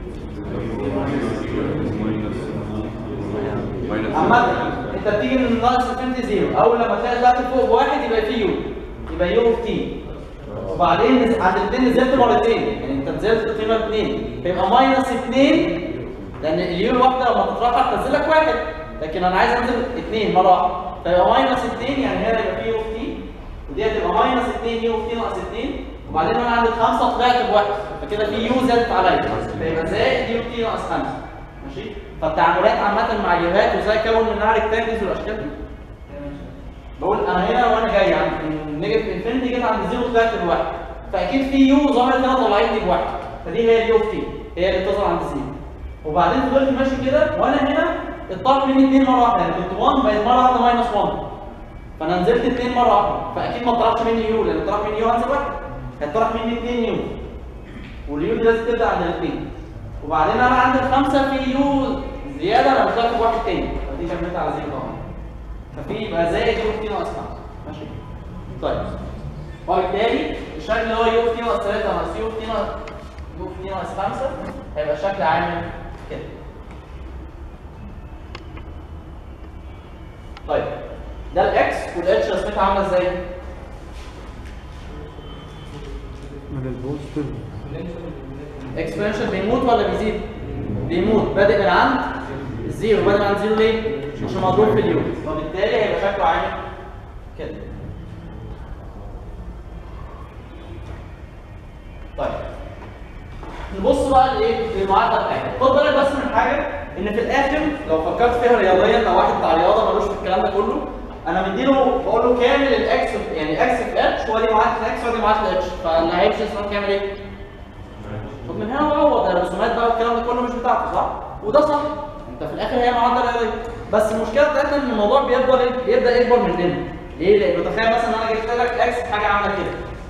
عامة انت بتيجي من ناقص انفينيتي زيرو اول لما تلاقي طلعت فوق بواحد يبقى في يو يبقى يو اوف تي وبعدين نز- عند الاثنين نزلت مرتين يعني انت نزلت قيمه اثنين فيبقى ماينس اثنين لان اليو الواحده لما تترفع تنزل لك واحد لكن انا عايز انزل اثنين مره واحده فيبقى ماينس اثنين يعني هنا يبقى في يو اوف تي ودي هتبقى ماينس اثنين يو اوف تي ناقص اثنين وبعدين انا عند الخمسه طلعت بواحد فكده في يو زادت عليا فيبقى زائد يو اوف تي ناقص خمسه ماشي فالتعاملات عامه مع اليوهات وازاي اكون منها ريكتانجلز والاشكال دي بقول انا هنا وانا جاي عند نيجاتيف انفينيتي جيت عند زيرو طلعت بواحد فاكيد في يو ظهرت هنا طلعت لي بواحد فدي هي اليو اوف تي هي اللي بتظهر عند زيرو وبعدين فضلت ماشي كده وانا هنا اتطرح مني اثنين مره واحده يعني كنت 1 بقت مره واحده ماينس 1 فانا نزلت اثنين مره واحده فاكيد ما طرحش مني يو لان طرح مني يو هنزل واحد هيطرح مني اثنين يو واليو دي لازم تبدا عند الاثنين وبعدين انا عندي الخمسه في يو زياده انا مش داخل واحد تاني فدي كملت على زيرو طبعا ففي يبقى زائد يو في ناقص خمسه ماشي طيب وبالتالي الشكل اللي هو يو في ناقص 3 ناقص يو في ناقص يو في ناقص 5 هيبقى شكل عامل كده طيب ده الاكس والاتش رسمتها عامله ازاي؟
من البوزيتيف
اكسبوننشال بيموت ولا بيزيد؟ بيموت بادئ من عند الزيرو بادئ من عند زيرو ليه؟ عشان مضروب في اليو وبالتالي هيبقى شكله عامل كده طيب نبص بقى لايه؟ للمعادله بتاعتنا خد بالك بس من حاجه ان في الاخر لو فكرت فيها رياضيا او واحد بتاع رياضه ملوش في الكلام ده كله انا مديله بقول له كامل الاكس يعني اكس في اتش ودي معادله الاكس ودي معادله اتش فاللي هيمشي اسمه كامل ايه؟ طب من هنا وعوض الرسومات بقى والكلام ده كله مش بتاعته صح؟ وده صح انت في الاخر هي معادله رياضيه بس المشكله بتاعتنا ان الموضوع بيفضل ايه؟ بيبدا يكبر مننا ليه؟ لان تخيل مثلا ان انا جبت لك اكس حاجه عامله كده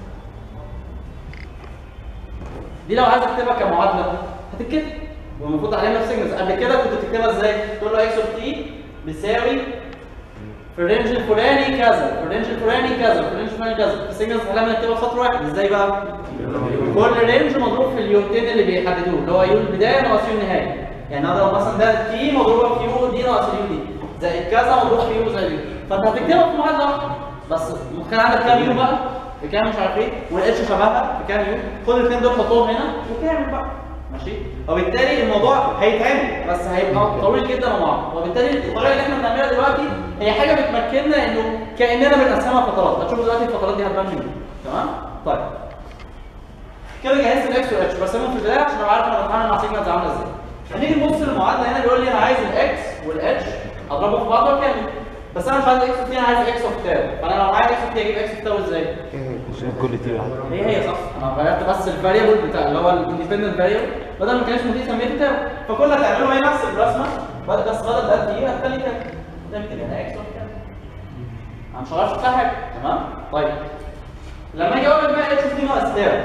دي لو عايز اكتبها كمعادله هتتكتب والمفروض عليها نفس سيجنالز قبل كده كنت بتكتبها ازاي؟ تقول له اكس اوف تي بيساوي في الرينج الفلاني كذا في الرينج الفلاني كذا في الرينج الفلاني كذا السيجنالز احنا بنكتبها في سطر واحد ازاي بقى؟ كل رينج مضروب في اليومتين اللي بيحددوه اللي هو يو البدايه ناقص يو النهايه يعني انا لو مثلا ده تي مضروبه في يو دي ناقص اليو دي زائد كذا مضروب في يو زائد يو فانت هتكتبها في معادله واحده بس كان عندك كام يو بقى في كام مش عارف ايه والاتش شبهها في كام يو خد الاثنين دول حطهم هنا وكامل بقى ماشي وبالتالي الموضوع هيتعمل بس هيبقى طويل جدا ومعقد وبالتالي الطريقه اللي احنا بنعملها دلوقتي هي حاجه بتمكننا انه كاننا بنقسمها فترات هتشوفوا دلوقتي الفترات دي هتبان منين تمام طيب كده جهزت الاكس والاتش برسمهم في البدايه عشان ابقى عارف انا بتعامل مع سيجنالز عامله ازاي هنيجي نبص للمعادله هنا بيقول لي انا عايز الاكس والاتش اضربهم في بعض وكامل بس انا مش عايز اكس اوف تي انا عايز اكس اوف تاو فانا لو معايا اكس اوف تي اجيب اكس اوف تاو ازاي؟
كل تي واحد
هي هي صح انا غيرت بس الفاريبل بتاع اللي هو الاندبندنت فاريبل بدل ما كان اسمه دي سميته تاو فكل اللي هتعمله هي نفس الرسمه بدل بس بدل ده دي هتخلي تاو نكتب هنا اكس اوف تاو انا مش هعرفش افتح حاجه تمام طيب لما اجي اقول لك بقى اتش اوف تي ناقص تاو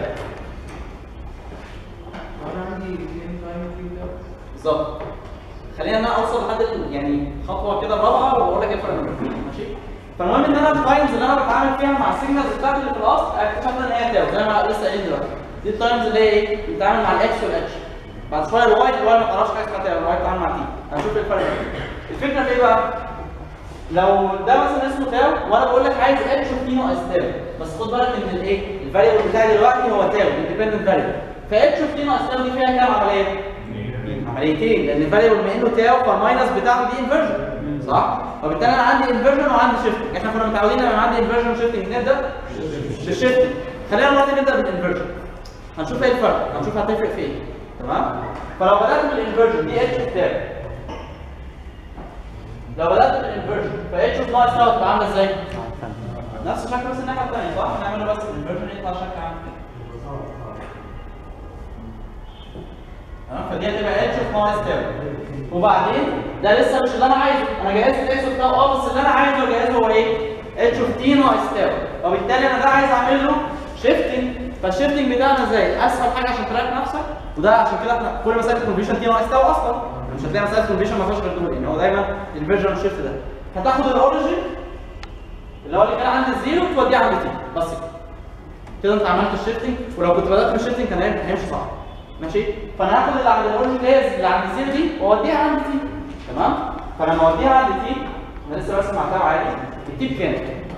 وانا عندي اتنين تايم كيو ده
بالظبط خلينا انا اوصل لحد ال- يعني خطوه كده الرابعه واقول لك ايه الفرق بينهم ماشي فالمهم ان انا التايمز اللي انا بتعامل فيها مع السيجنالز بتاعتي اللي في الاصل اكتشفنا ان هي تاو زي ما لسه قايل دلوقتي دي التايمز اللي هي ايه بتتعامل مع الاكس والاتش بعد شويه الواي الواي ما تعرفش حاجه اسمها تاو الواي بتتعامل مع تي هنشوف ايه الفرق بينهم الفكره في ايه بقى لو ده مثلا اسمه تاو وانا بقول لك عايز اتش وفي ناقص تاو بس خد بالك ان الايه الفاريبل بتاعي دلوقتي هو تاو اندبندنت فاريبل فاتش وفي ناقص تاو دي فيها كام عمليه؟ عمليتين لان الفاريبل بما انه تاو فالماينس بتاعته دي انفرجن صح؟ وبالتالي انا عندي انفرجن وعندي شيفتنج احنا كنا متعودين لما عندي انفرجن وشيفتنج نبدا بالشيفتنج خلينا المره دي نبدا بالانفرجن هنشوف ايه الفرق هنشوف هتفرق في ايه تمام؟ فلو بدات بالانفرجن دي اتش تاو لو بدات بالانفرجن فاتش اوف ناقص تاو تبقى عامله ازاي؟ نفس الشكل بس الناحيه الثانيه صح؟ نعمله بس الانفرجن يطلع شكل عامل كده تمام فدي هتبقى اتش اوف ناقص تاو وبعدين ده لسه مش اللي انا عايزه انا جهزت الاكس اوف تاو اه بس اللي انا عايزه اجهزه هو ايه؟ اتش اوف تي ناقص تاو وبالتالي انا ده عايز اعمل له شيفتنج فالشيفتنج بتاعنا ازاي؟ اسهل حاجه عشان تراك نفسك وده عشان كده احنا كل مسائل الكونفيشن تي ناقص تاو اصلا مش هتلاقي مسائل الكونفيشن ما فيهاش غير دول يعني هو دايما الفيرجن شيفت ده هتاخد الاوريجن اللي هو اللي كان عند الزيرو توديه عند تي بس كده كده انت عملت الشيفتنج ولو كنت بدات بالشيفتنج كان هيمشي صح ماشي فانا هاخد اللي عند الاوريجن اللي هي اللي عند الزيرو دي واوديها عند تي تمام فلما اوديها عند تي انا لسه برسم مع تاو عادي التي بكام؟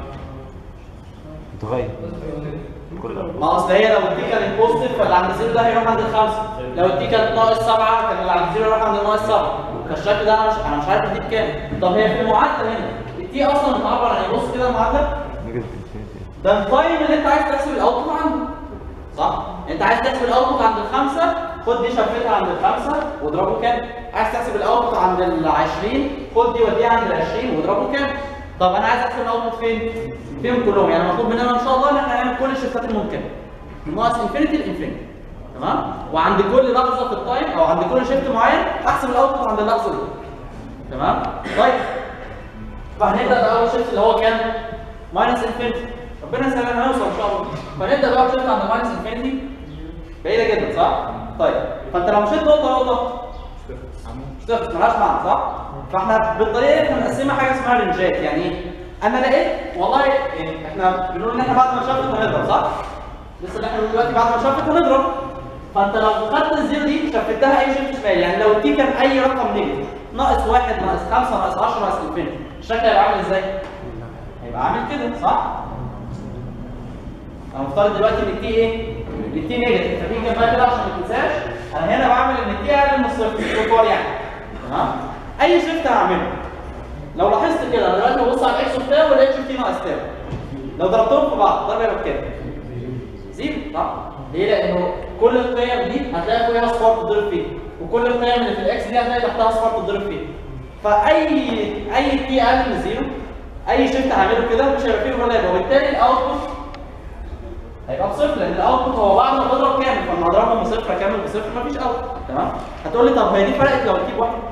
متغير كل
ما اصل هي لو التي كانت بوزيتيف فاللي عند الزيرو ده هيروح عند الخمسه لو التي كانت ناقص سبعه كان اللي عند الزيرو يروح عند ناقص سبعه فالشكل ده انا مش انا مش عارف التي بكام طب هي في المعادله هنا التي اصلا بتعبر عن ايه بص كده المعادله
نيجاتيف انفينيتي
ده التايم اللي انت عايز تحسب الاوتبوت عنده صح انت عايز تحسب الاوتبوت عند الخمسه خد دي شفتها عند الخمسه واضربه كام عايز تحسب الاوتبوت عند ال 20 خد دي وديها عند ال 20 واضربه كام طب انا عايز احسب الاوتبوت فين فيهم كلهم يعني مطلوب مننا ان شاء الله ان احنا نعمل كل الشفتات الممكنه من ناقص انفينيتي لانفينيتي تمام وعند كل لحظه في التايم او عند كل شيفت معين احسب الاوتبوت عند اللحظه دي تمام طيب فهنبدا باول شيفت اللي هو كان ماينس انفينيتي ربنا يسهل هنوصل ان شاء الله فنبدا باول شيفت عند ماينس انفينيتي بعيده جدا صح؟ طيب فانت لو مشيت نقطه نقطه مش تخلص ملهاش معنى صح؟ فاحنا بالطريقه دي احنا مقسمها حاجه اسمها رنجات يعني ايه؟ انا لقيت والله يعني احنا بنقول ان احنا بعد ما نشفت هنضرب صح؟ لسه اللي احنا بنقول دلوقتي بعد ما نشفت هنضرب فانت لو خدت الزيرو دي شفتها اي شيفت شمال يعني لو تي كان اي رقم نيجاتيف ناقص واحد ناقص خمسه ناقص 10 ناقص 2000 الشكل هيبقى عامل ازاي؟ هيبقى عامل كده صح؟ انا مفترض دلوقتي ان التي ايه؟ التي نيجاتيف فدي كان بقى كده عشان ما تنساش انا هنا بعمل ان التي اقل من الصفر صفار يعني تمام؟ اي شيفت هعمله لو لاحظت كده انا دلوقتي ببص على الاكس بتاعه والاتش تي ناقص تاو لو ضربتهم في بعض ضرب يبقى بكام؟ زيرو صح؟ ليه؟ لانه كل القيم دي هتلاقي فوقها اصفار تضرب فيها وكل القيم اللي في الاكس دي هتلاقي تحتها اصفار تضرب فيها فاي اي تي اقل من زيرو اي شيفت هعمله كده مش هيبقى فيه اوفرلاب وبالتالي الاوتبوت هيبقى بصفر لان الاوتبوت هو بعد ما بضرب كامل فلما اضربهم بصفر اكمل بصفر مفيش اوت تمام هتقول لي طب هي دي فرقت لو الكيب واحد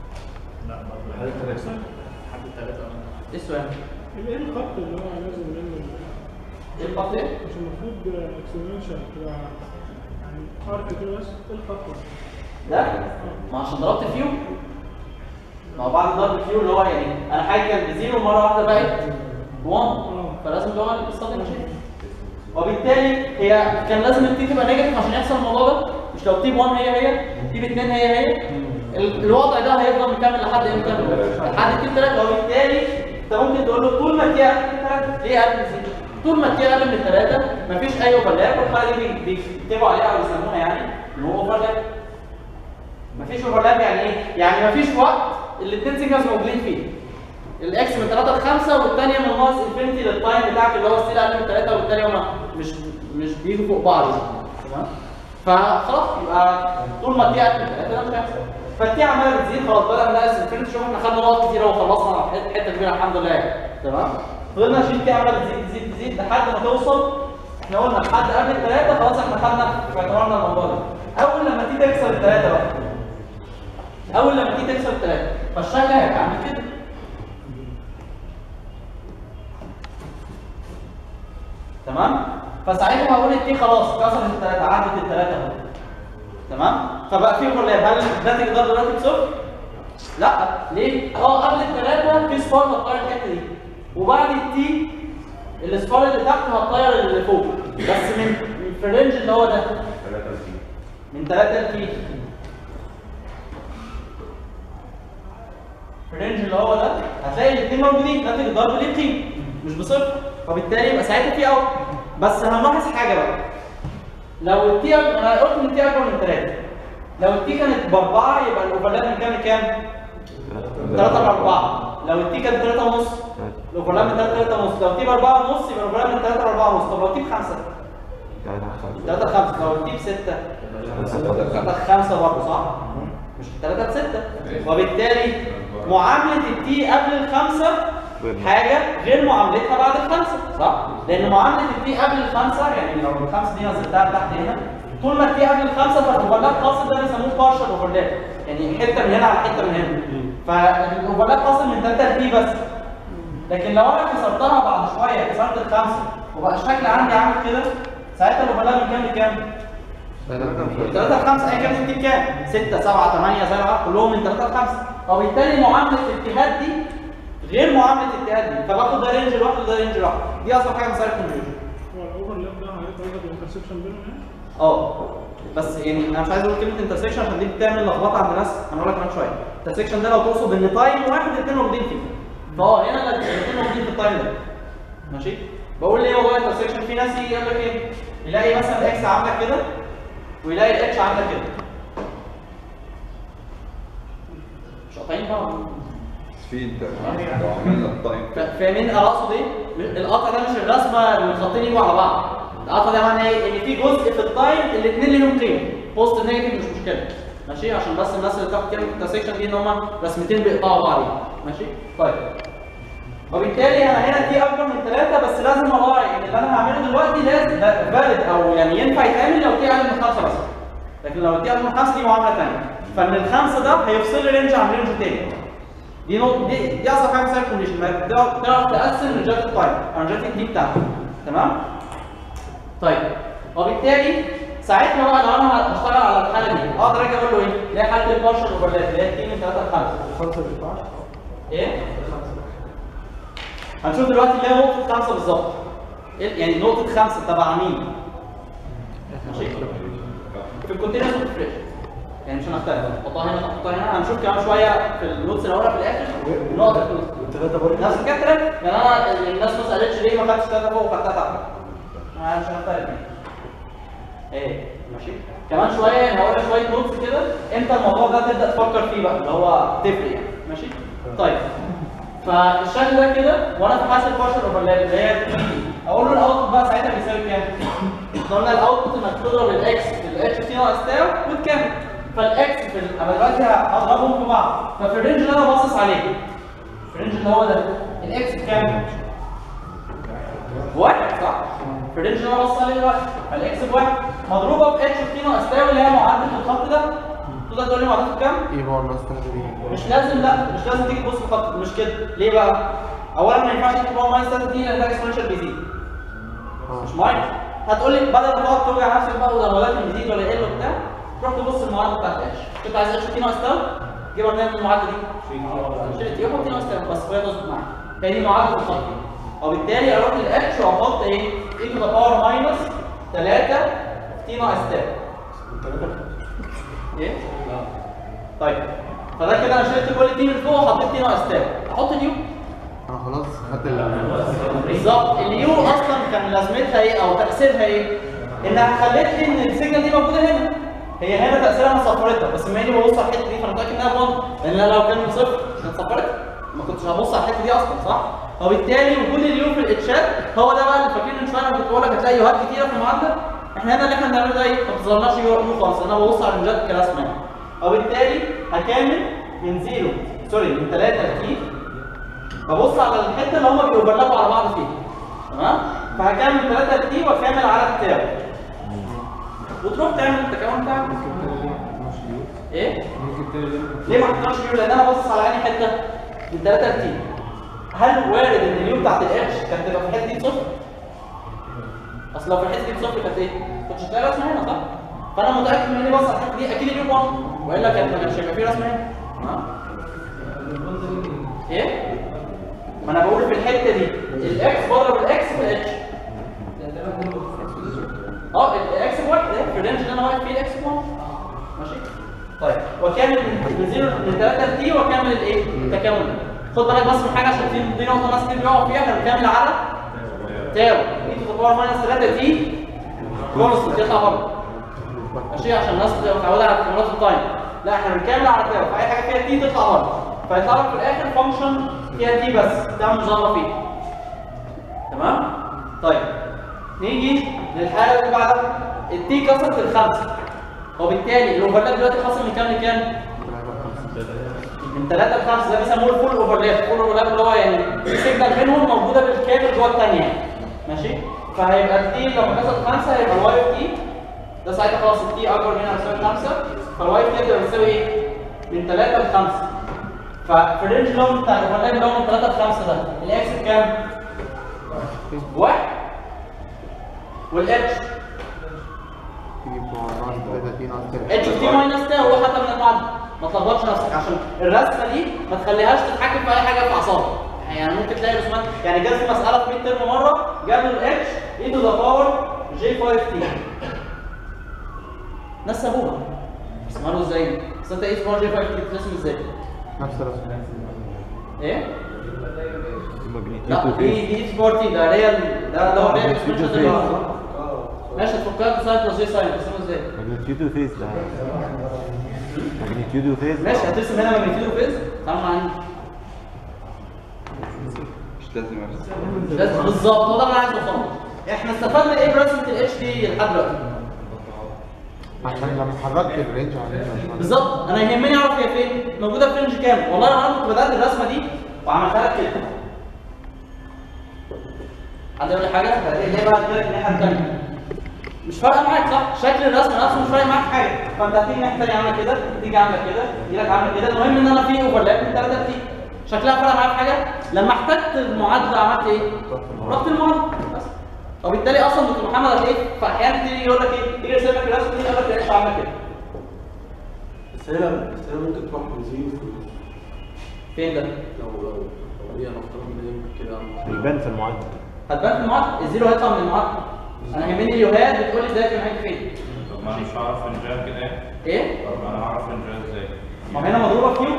ايه السؤال؟
ايه الخط اللي هو لازم منه
ايه الخط ايه؟
مش المفروض اكسبوننشال تبقى يعني ارك كده بس ايه الخط ده؟
ده ما عشان ضربت فيو ما هو بعد ضرب فيو اللي هو يعني انا حاجه كانت بزيرو مره واحده بقت 1 فلازم اللي هو الستارتنج شيء وبالتالي هي كان لازم التي تبقى نيجاتيف عشان يحصل الموضوع ده مش لو تي 1 هي هي تي 2 هي هي ال- الوضع ده هيفضل مكمل لحد امتى؟ لحد تي 3 وبالتالي انت ممكن تقول له طول ما تي اقل من 3 ليه اقل من 0 طول ما تي اقل من 3 مفيش اي اوفرلاب والحاله دي بي- بيكتبوا عليها او يسموها يعني ان هو اوفرلاب مفيش اوفرلاب يعني ايه؟ يعني مفيش وقت الاثنين سيجنالز موجودين فيه. الاكس من 3 ل 5 والثانيه من ناقص انفينيتي للتايم بتاعك اللي هو ستيل اقل من 3 وبالتالي هما مش مش بيجوا فوق بعض تمام؟ فخلاص يبقى طول ما التي اقل من 3 ده مش هيحصل. فالتي عماله بتزيد خلاص بدأنا نقص انفينيتي شوف احنا خدنا نقط كتيره وخلصنا حته حتة كبيره الحمد لله تمام؟ فضلنا نشيل التي عماله بتزيد تزيد تزيد لحد ما توصل احنا قلنا لحد قبل الثلاثه خلاص احنا خدنا في اعتبارنا الموضوع ده. اول لما تيجي تكسر الثلاثه بقى اول لما تيجي تكسر الثلاثه فالشكل هيبقى عامل كده تمام فساعتها هقول التي خلاص كسرت الثلاثه عدت الثلاثه اهو تمام فبقى في اوفرلاب هل الناتج ده دلوقتي بصفر؟ لا ليه؟ اه قبل الثلاثه في صفار هتطير الحته دي وبعد التي الصفار اللي تحت هتطير اللي فوق بس من من في الرينج اللي هو ده من 3 ل تي في الرينج اللي هو ده هتلاقي الاثنين موجودين ناتج الضرب ليه قيمه مش بصفر فبالتالي يبقى ساعتها في اوت بس هنلاحظ حاجه بقى لو التي أك- انا قلت ان التي اكبر من 3 لو التي كانت باربعه يبقى الاوفرلاب من كام لكام؟ 3 ل 4 لو التي كانت 3 ونص الاوفرلاب من 3 ل 3 ونص لو التي ب 4 ونص يبقى الاوفرلاب من 3 ل 4 ونص طب لو التي ب 5 3 ل 5 لو التي ب 6 3 5 برضه صح؟ مش 3 ل 6 وبالتالي معاملة التي قبل الخمسة حاجة غير معاملتها بعد الخمسة صح؟ لأن معاملة التي قبل الخمسة يعني لو الخمسة دي نزلتها لتحت هنا طول ما التي قبل الخمسة فالأوفرلاب حاصل ده بيسموه بارشل أوفرلاب يعني حتة من هنا على حتة من هنا فالأوفرلاب حاصل من 3 لتي بس لكن لو أنا كسرتها بعد شوية كسرت الخمسة وبقى الشكل عندي عامل كده ساعتها الأوفرلاب من كام لكام؟ 3 ل 5 ايا كانت التيم كام 6 7 8 7 كلهم من 3 ل 5 وبالتالي معامله الاجتهاد دي غير معامله الاجتهاد دي فباخد ده رينج لوحده وده رينج لوحده دي اصلا حاجه مساله كونفيوجن
هو الاوفرلاب ده هيتعرض الانترسكشن بينهم يعني
اه بس يعني انا مش عايز اقول كلمه انترسكشن عشان دي بتعمل لخبطه عند الناس هنقول لك كمان شويه الانترسكشن ده لو تقصد ان تايم واحد الاثنين موجودين فيه فاه هنا الاثنين موجودين في التايم ده ماشي بقول ليه والله انترسكشن في ناس يجي يقول لك ايه يلاقي مثلا الاكس عامله كده ويلاقي الاتش عامله كده مش قاطعين بعض
في انت لو عملنا التايم
ف- فاهمين انا اقصد ايه؟ القطع ده مش الرسمه اللي الخطين يجوا على بعض القطع ده معناه ايه؟ ان في جزء في التايم الاثنين ليهم قيمه بوزيتيف نيجاتيف مش مشكله ماشي عشان بس الناس اللي بتاخد كلمه الانترسكشن دي ان هم رسمتين بيقطعوا بعض ماشي طيب وبالتالي انا هنا تي اكبر من ثلاثه بس لازم اراعي ان اللي انا هعمله دلوقتي لازم فاليد او يعني ينفع يتعمل لو تي اقل من خمسه بس لكن لو تي اقل من خمسه دي معامله ثانيه فان الخمسه ده هيفصل لي رينج عن رينج تاني دي نقطة دي دي أصلا حاجة اسمها كونديشن ما تعرف تعرف تقسم رينجات التايم أو رينجات الدي بتاعتك تمام؟ طيب وبالتالي ساعتها بقى لو انا هشتغل على الحاله دي اقدر اجي اقول له ايه؟ اللي هي حاله البارشل اوفرلاب اللي هي تي من 3 ل 5
خمسة بينفعش
ايه؟ هنشوف دلوقتي اللي هي نقطة خمسة بالظبط. إيه- يعني نقطة خمسة تبع مين؟ ماشي؟ في الكونتينوس ما بتفرقش. يعني مش هنختلف نحطها هنا نحطها هنا هنشوف كمان شوية في النوتس اللي هقولها في الآخر النقط
الثلاثة برضه
نفس الكاترة يعني أنا الناس ما سألتش ليه ما خدتش ثلاثة فوق وخدتها تحت. أنا مش هنختلف يعني. ايه ماشي كمان شويه يعني هقول لك شويه نوتس كده امتى الموضوع ده تبدا تفكر فيه بقى اللي هو تفرق يعني ماشي طيب فالشكل ده كده وانا في حاسب بارشل اوفرلاب اللي هي 3 دي اقول له الاوتبوت بقى ساعتها بيساوي كام؟ احنا قلنا الاوتبوت انك تضرب الاكس في الاتش تي ناقص تاو وتكمل فالاكس في ال- انا دلوقتي هضربهم في بعض ففي الرينج اللي انا باصص عليه في الرينج اللي هو ده الاكس بكام؟ بواحد صح؟ في الرينج اللي انا باصص عليه دلوقتي فالاكس بواحد مضروبه في اتش تي ناقص تاو اللي هي معادله الخط ده تقدر تقول لي معادلته بكام؟
ايه هو الناس دي؟
مش لازم لا مش لازم تيجي تبص في الخط مش كده ليه بقى؟ اولا ما ينفعش تكتب هو ماينس 3 دي لان ده اكسبوننشال بيزيد مش ماينس هتقول لي بدل ما تقعد توجع نفسك بقى وده هو لازم يزيد ولا يقل وبتاع تروح تبص المعادله بتاعت اتش كنت عايز اتش تي ناقص تاو جيبها منين المعادله دي؟ شيل تي وحط تي ناقص تاو بس وهي تظبط معاك هي دي معادله الخط وبالتالي اروح للاتش واحط ايه؟ اي تو ذا باور ماينس 3 تي ناقص تاو ايه؟ طيب فده كده انا شلت كل تي من فوق وحطيت تي ناقص تاو احط اليو
انا خلاص خدت ال
بالظبط اليو اصلا كان لازمتها ايه او تاثيرها ايه؟ انها خلت لي ان السيجنال دي موجوده هنا هي هنا تاثيرها انا صفرتها بس بما اني ببص على الحته دي فانا متاكد انها بونت لان أنا لو كان من صفر كانت صفرتها ما كنتش هبص على الحته دي اصلا صح؟ وبالتالي وجود اليو في الاتشات هو ده بقى اللي فاكرين من شويه انا كنت بقول لك هتلاقي يوهات كتيره في المعادله احنا هنا اللي احنا بنعمله ده ايه؟ ما بتظهرناش يو يو خالص انا ببص على الرنجات كرسمه وبالتالي هكمل من زيرو سوري من 3 لتي ببص على الحته اللي هم بيوفرلابوا على بعض فيها تمام فهكمل 3 تي واكمل على التاو وتروح تعمل التكامل بتاعك ايه
ممكن تاني
ليه ما حطيناش اليو لان انا باصص على انهي حته من 3 تي هل وارد ان اليو بتاعت الاتش كانت تبقى في الحته دي بصفر اصل لو في الحته دي بصفر كانت ايه كنتش هتلاقي رسمه هنا صح فانا متاكد من اني باصص على الحته دي اكيد اليو 1 والا كان ما كانش هيبقى في رسمه هنا تمام ايه ما انا بقول في الحته دي الاكس بضرب الاكس في الاتش اه الاكس بواحد اهي في الرينج اللي انا واقف فيه الاكس بواحد ماشي طيب وكامل من من زيرو من 3 لتي واكمل الايه التكامل ده خد بالك بس من حاجه عشان في دي نقطه ناس كتير بيقعوا فيها احنا بنكمل على تاو اي تو ذا باور ماينس 3 تي كونستنت يطلع بره ماشي عشان الناس تبقى متعوده على تكاملات التايم لا احنا بنكمل على تاو فاي حاجه فيها تي تطلع بره فيطلع لك في الاخر فانكشن فيها تي بس ده مظهره فيه تمام طيب نيجي للحاله اللي بعدها التي كسرت الخمسه وبالتالي الاوفرلاب دلوقتي حصل من كام لكام؟ من 3 ل 5 ده بيسموه الفول اوفرلاب الفول اوفرلاب اللي هو يعني السيجنال بينهم موجوده بالكامل جوه الثانيه ماشي فهيبقى التي لو كسرت 5 هيبقى الواي اوف تي ده ساعتها خلاص التي اكبر من او يساوي 5 فالواي اوف تي هتبقى بتساوي ايه؟ من 3 ل 5 ففي الرينج اللي هو بتاع الاوفرلاب اللي هو من 3 ل 5 ده الاكس بكام؟ واحد والاتش اتش اوف تي ماينس تي هو حتى من المعادله ما تلخبطش نفسك عشان الرسمه دي ما تخليهاش تتحكم في اي حاجه في اعصابك يعني ممكن تلاقي رسومات يعني جت في مساله في ميد ترم مره جاب الاتش اي تو ذا باور جي 5 تي ناس سابوها بس عملوا ازاي؟ بس انت اي تو باور جي 5 تي بترسم ازاي؟
نفس الرسم
ايه؟
ماجنتيود
لا
وفيز
دي دي اتش باور تي ده ريال ده ده هو ريال اكسبريشن ماشي تفكها كوساين بلس جي ساين ترسمه ازاي؟
ماجنتيود وفيز ده ماجنتيود وفيز
ماشي هترسم هنا ماجنتيود وفيز تعال معايا
مش لازم ارسم
مش لازم بالظبط هو ده اللي انا عايز اوصله احنا استفدنا ايه برسمه الاتش دي لحد دلوقتي
عشان لما حركت الرينج علينا
بالظبط انا يهمني اعرف هي فين موجوده في رينج كام والله لو انا كنت بدات الرسمه دي وعملتها لك كده حد يقول لي حاجه هتلاقي ليه بقى كده الناحيه الثانيه مش فارقه معاك صح شكل الرسم نفسه مش فارق معاك حاجه فانت هتيجي الناحيه الثانيه عامله كده تيجي عامله كده تيجي لك عامله كده المهم ان انا في اوفرلاب من ثلاثه تي شكلها فرق معاك حاجه لما احتجت المعادله عملت ايه رحت المعادله بس وبالتالي اصلا دكتور محمد هتلاقيه في احيانا تيجي يقول لك ايه تيجي يرسم لك الرسمه دي يقول لك الاتش عامله كده
بس هنا بس هنا ممكن تروح من زيرو في النص
فين ده؟
لو لو لو هي نفترض ان هي ممكن كده
بيبان في المعادله
هتبان في المعادله الزيرو هيطلع من المعادله انا يهمني اليوهات بتقول لي ده في نهايه فين
طب ما انا مش هعرف انجاز كده ايه؟
ايه؟
طب ما انا هعرف انجاز ازاي؟
ما هنا مضروبه في يو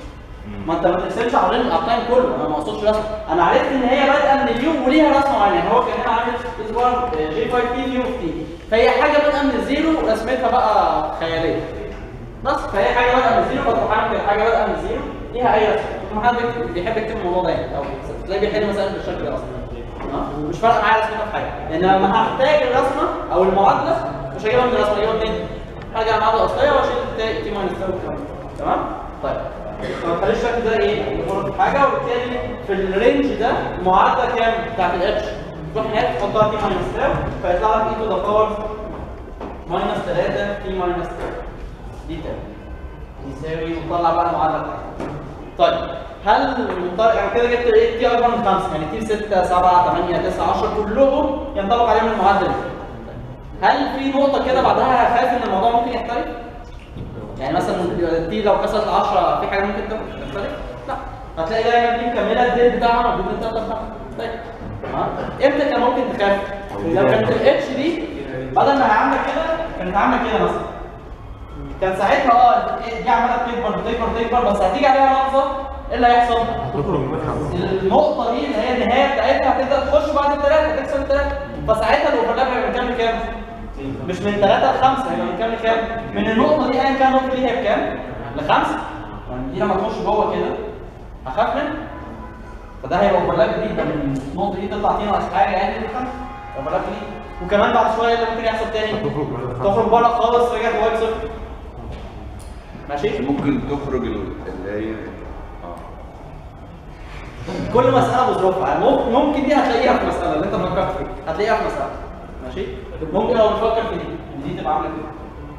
ما انت ما تحسبش على الرين- على التايم كله انا ما اقصدش رسم انا عرفت ان هي بادئه من اليو وليها رسمه معينه يعني هو كان هنا عامل اسبوع جي 5 تي يو تي فهي حاجه بادئه من الزيرو رسمتها بقى خياليه بس فهي حاجه بادئه من الزيرو فتروح عامل كده حاجه بادئه من الزيرو ليها اي رسمه دكتور محمد بيكتب- بيحب يكتب الموضوع ده يعني او تلاقيه بيحل مسائل بالشكل ده اصلا اه؟ مش فارقه معايا رسمتها في حاجه لان لما هحتاج الرسمه او المعادله مش هجيبها من الرسمه هجيبها منين؟ هرجع المعادله الاصليه واشيل تي ماينس تمام؟ طيب ما تخليش الشكل ده ايه يمر في حاجه وبالتالي في الرينج ده المعادله كام بتاعت الاتش تروح هناك تحطها تي ماينس تاو فيطلع لك اي تو ذا باور ماينس 3 تي ماينس تاو دي تاو يساوي وطلع بقى المعادله بتاعتك طيب هل المنطلق يعني كده جبت ايه تي اكبر من 5 يعني تي 6 7 8 9 10 كلهم ينطبق عليهم المعادله دي هل في نقطه كده بعدها خايف ان الموضوع ممكن يختلف؟ يعني مثلا دي لو كسرت 10 في حاجه ممكن تختلف؟ لا هتلاقي دايما دي مكمله الديل بتاعها موجود انت تقدر طيب ها امتى كان ممكن تخاف؟ لو كانت الاتش دي بدل ما هي عامله كده كانت عامله كده مثلا كان ساعتها اه دي عماله تكبر تكبر تكبر بس هتيجي عليها لحظه ايه اللي هيحصل؟
تخرج من خمسة
النقطه دي اللي هي النهايه بتاعتها هتبدا تخش بعد الثلاثه تكسر الثلاثه فساعتها الاوفرلاب هيبقى من كام لكام؟ مش من 3 ل 5 هيبقى من كام لكام؟ من النقطة دي أيا كان النقطة دي هي بكام؟ لخمسة يعني دي لما تخش جوه كده هخاف منها فده هيبقى اوفرلاب جديد ده من النقطة دي تطلع فيه ناقص حاجة يعني لخمسة اوفرلاب جديد وكمان بعد شوية اللي ممكن يحصل تاني تخرج بره خالص رجعت وايد صفر ماشي؟
ممكن تخرج ال- اللي هي اه
كل مسألة بظروفها مم- ممكن دي هتلاقيها في مسألة اللي أنت فكرت فيها هتلاقيها في مسألة ماشي؟ ممكن لو بتفكر في دي دي تبقى عاملة كده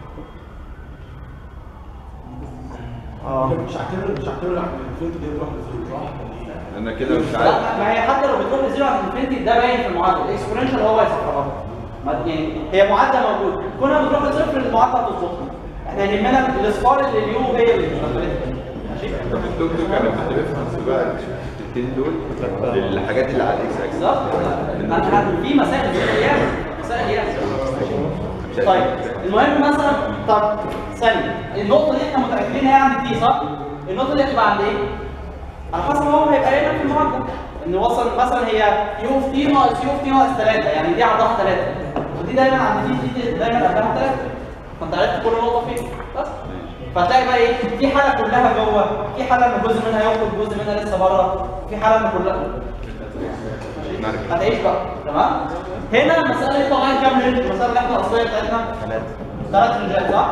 اه
مش هعتبر مش هعتبر عند الفلت دي تروح لفلت صح؟
انا كده مش عارف
لا ما هي حتى لو بتروح لزيرو عند الانفينيتي ده باين في المعادله الاكسبوننشال هو هيصفرها ما- يعني هي معادله موجوده كونها بتروح لصفر المعادله هتظبطها احنا يهمنا الاصفار اللي اليو هي اللي شغلتها ماشي
طب الدكتور كان كنت بفهم بقى الحتتين دول الحاجات اللي على الاكس اكس
بالظبط انا هعمل في مسائل زي ياما مسائل ياما طيب المهم مثلا طب ثانيه النقطه دي احنا متاكدين هي عند دي صح؟ النقطه دي هتبقى عند ايه؟ على حسب هو هيبقى هنا في المعادله ان وصل مثلا هي يو اوف تي ناقص يو اوف تي ناقص 3 يعني دي عرضها 3 ودي دايما عند دي دي دايما قدامها 3 فانت عرفت كل نقطه فين بس فهتلاقي بقى ايه في حاله كلها جوه في حاله ان جزء منها يخرج جزء منها لسه بره في حاله ان كلها
نرجع.
هتعيش بقى تمام هنا المساله دي طبعا كام رينج المساله اللي احنا الاصليه بتاعتنا
ثلاثة
ثلاث رينجات صح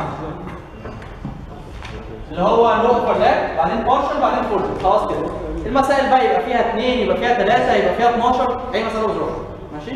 اللي هو نو اوفرلاب بعدين بارشل بعدين فول خلاص كده المسائل بقى يبقى فيها اثنين يبقى فيها ثلاثه يبقى فيها 12 اي مساله بظروفها ماشي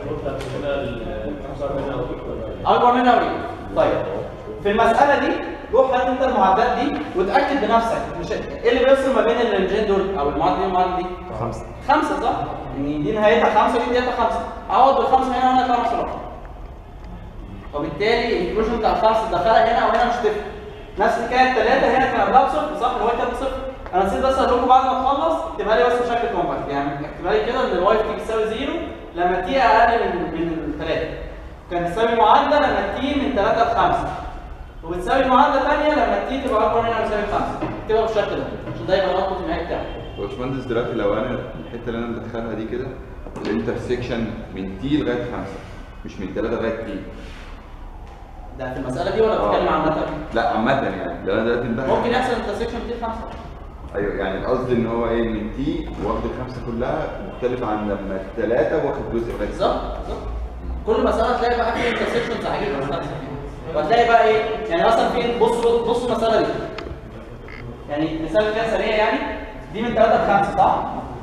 اكبر منها وريد طيب في المساله دي روح هات انت المعادلات دي وتاكد بنفسك مش ايه اللي بيفصل ما بين الرينجين دول او المعادله دي والمعادله دي
خمسة
خمسة صح؟ يعني دي نهايتها خمسة ودي نهايتها خمسة عوض بالخمسة هنا وهنا يطلع نفس الرقم وبالتالي الانكلوجن بتاع الخمسة تدخلها هنا وهنا مش هتفرق نفس الحكاية التلاتة هنا كان قبلها بصفر صح؟ الواي كانت بصفر أنا نسيت بس أقول لكم بعد ما تخلص اكتبها لي بس بشكل كومباكت يعني اكتبها لي كده إن الواي تي بتساوي زيرو لما تي أقل من من التلاتة كان تساوي معادلة لما تي من تلاتة لخمسة وبتساوي معادلة تانية لما تي تبقى أكبر منها بتساوي خمسة اكتبها بالشكل ده عشان ده يبقى الأوتبوت النهائي بتاعك
باشمهندس دلوقتي لو انا الحته اللي انا بدخلها دي كده الانترسكشن من تي لغايه خمسه مش من ثلاثه لغايه تي
ده في المسألة دي ولا بتتكلم عامة؟
لا عامه يعني لو انا دلوقتي مدخل
ممكن يحصل انترسكشن دي خمسة
ايوه يعني القصد ان هو ايه من تي واخد الخمسه كلها مختلف عن لما الثلاثه واخد جزء بس
بالظبط بالظبط كل مسألة تلاقي بقى في انترسكشنز عجيبة خمسة وهتلاقي بقى ايه يعني مثلا في بص بص المسألة دي يعني مثال كده سريع يعني دي من 3 ل 5 صح؟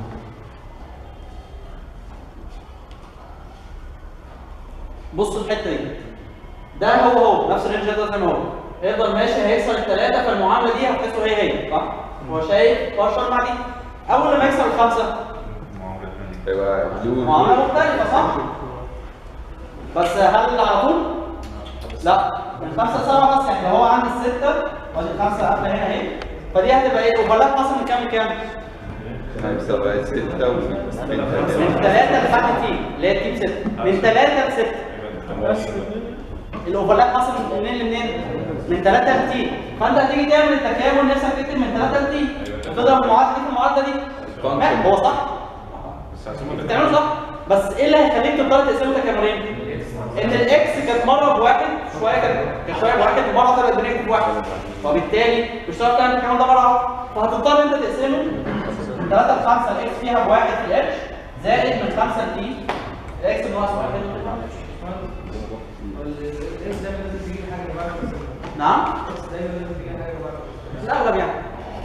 بص الحتة دي ده هو هو نفس الرينج ده زي ما هو هيفضل ماشي هيكسر الثلاثة فالمعاملة دي هتحسه هي هي صح؟ هو شايف بشر مع دي أول لما يكسر الخمسة
يبقى بلو
معاملة مختلفة صح؟ بس هل على طول؟ لا من 5 ل 7 بس يعني لو هو عند الستة وادي الخمسة قافلة هنا اهي فدي هتبقى ايه؟ الاوفرلاب حصل من كام لكام؟
خمسة لغاية ستة ومن
من 3 لحد تي اللي هي تيم 6 من 3 ل 6
بس
الاوفرلاب حصل من منين لمنين؟ من 3 ل تي فانت هتيجي تعمل التكامل نفسك تكتب من 3 ل تي وتضرب المعادله دي في المعادله دي
Function.
هو صح؟
بس عايزين
بتعمله صح بس ايه اللي هيخليك تضطر تقسمه تكاملين؟ ان الاكس كانت مره بواحد شويه كانت كانت شويه بواحد ومره واحده بقت بنيجاتيف بواحد وبالتالي مش هتعرف تعمل الكلام ده مره واحده فهتضطر انت تقسمه من 3 ل 5 الاكس فيها بواحد في الاتش زائد من 5 ل تي الاكس بناقص واحد
الاكس دايما لازم تجيب حاجه جنبها
نعم
الاكس دايما لازم تجيب حاجه جنبها
في الاغلب يعني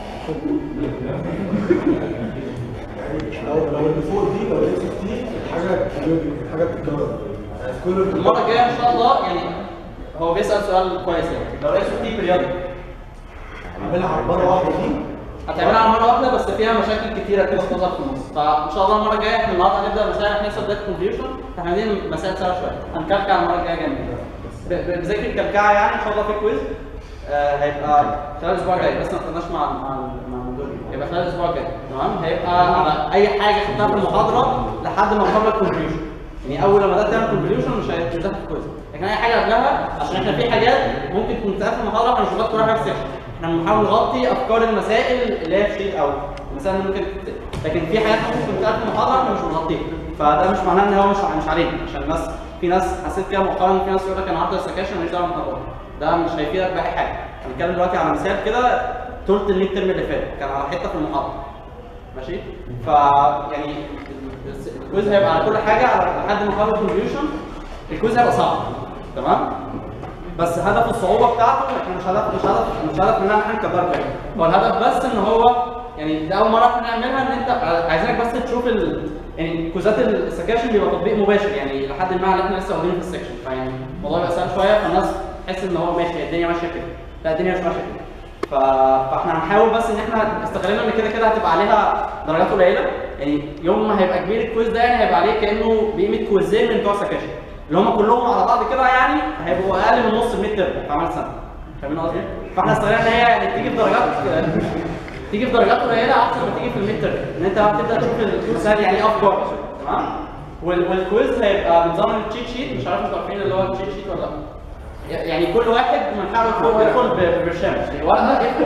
لو لو اللي فوق دي لو لقيت دي حاجه حاجه بتتكرر يعني في كل
المره الجايه ان شاء الله يعني هو بيسال سؤال كويس يعني لو اكس تي برياضه
اعملها على مره واحده دي
هتعملها على مره واحده بس فيها مشاكل كتيره كده بتظهر في النص فان شاء الله المره الجايه احنا النهارده هنبدا مسائل هنحسب داتا كونفيوجن احنا عايزين مسائل سهله شويه هنكلكع المره الجايه جامد ب- ب- بذاكر الكلكعه يعني ان شاء الله في كويز آه هيبقى خلال الاسبوع الجاي بس ما ابتدناش مع مع مع الموضوع هيبقى خلال الاسبوع الجاي تمام هيبقى على اي حاجه خدتها في المحاضره لحد ما نخلص كونفيوجن يعني اول لما ده تعمل كونفيوجن مش هيتفتح في كويز لكن اي حاجه قبلها عشان احنا في حاجات ممكن تكون بتتقال في المحاضره احنا مش بنغطي كل حاجه في السكشن احنا بنحاول نغطي افكار المسائل اللي هي في شيت او المسائل اللي ممكن تت- لكن في حاجات ممكن تتقال في المحاضره احنا مش بنغطيها فده مش معناه ان هو مش مش علينا عشان الناس في ناس حسيت كده مؤخرا إن في ناس يقول لك انا هحضر السكاشن ماليش دعوه بالمحاضرات ده مش هيفيدك باي حاجه هنتكلم دلوقتي على مثال كده ثلث الميد ترم اللي فات كان على حته في المحاضره ماشي ف يعني الكويز هيبقى على كل حاجه على لحد ما نخلص كونفيوشن الكويز هيبقى صعب تمام بس هدف الصعوبه بتاعته احنا مش هدف مش هدف مش هدف ان احنا كدرجه هو الهدف بس ان هو يعني ده اول مره احنا نعملها ان انت عايزينك بس تشوف ال... يعني كوزات السكاشن بيبقى تطبيق مباشر يعني لحد ما اللي احنا لسه واخدينه في السكشن فيعني الموضوع يبقى سهل شويه فالناس تحس ان هو ماشي الدنيا ماشيه كده لا الدنيا مش ماشيه كده ف... فاحنا هنحاول بس ان احنا استغلنا ان كده كده هتبقى عليها درجات قليله يعني يوم ما هيبقى كبير الكويز ده يعني هيبقى عليه كانه بقيمه كويزين من بتوع سكاشن اللي هم كلهم على بعض كده يعني هيبقوا اقل من نص الميد ترم في اعمال سنه فاهمين قصدي؟ فاحنا استغلنا ان هي يعني تيجي في درجات تيجي في درجات قليله احسن ما تيجي في الميد ترم ان انت بقى تبدا تشوف الكويز يعني يعني ايه افكار تمام؟ وال- والكويز هيبقى بنظام التشيت شيت مش عارف انتوا عارفين اللي هو التشيت شيت ولا لا يعني كل واحد من حاله يدخل يدخل ب- ببرشام يعني ورقه يكتب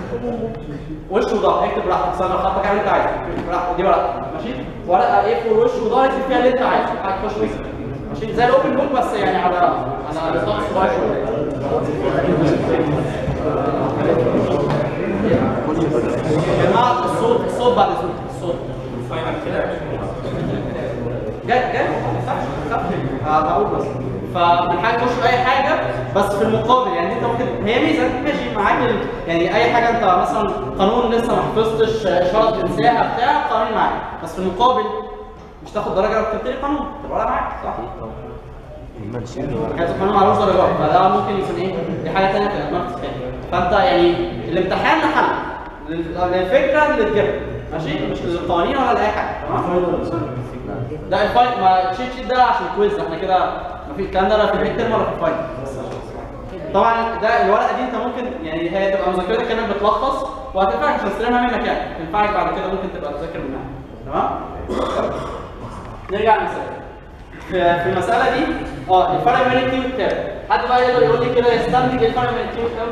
وش وظهر اكتب براحتك صغر خطك اعمل اللي انت عايزه براحتك دي ورقه ماشي ورقه ايه فور وش وظهر اكتب فيها اللي انت عايزه هتخش فيها ماشي زي الاوبن بوك بس يعني على على نطاق صغير شويه يا جماعه الصوت الصوت بعد الصوت الصوت جاي جاي صح صح هقول بس فبنحاول تخش في اي حاجه بس في المقابل يعني انت ممكن هي ميزه ماشي معاك ال- يعني اي حاجه انت مثلا قانون لسه ما حفظتش اشاره تنساها بتاع قانون معاك بس في المقابل مش تاخد درجه لو كتبت لي قانون تبقى ولا معاك صح؟ حيث القانون معلوش درجات فده ممكن يكون ايه دي حاجه ثانيه في دماغك تتفهم فانت يعني الامتحان لحل لل- للفكره اللي تجيبها ماشي مش للقوانين ولا لاي حاجه تمام ده الفايل ما الشيت شيت ده عشان الكويز احنا كده ما في الكلام ده لا في الميد ترم ولا في الفاينل طبعا ده الورقه دي انت ممكن يعني هي تبقى مذاكرتك كانك بتلخص وهتنفعك مش هستلمها منك يعني تنفعك بعد كده ممكن تبقى تذاكر منها تمام نرجع للمسألة في في المسألة دي اه الفرق بين التي والتاب حد بقى يقدر يقول لي كده يستنتج ايه الفرق بين التي والتاب؟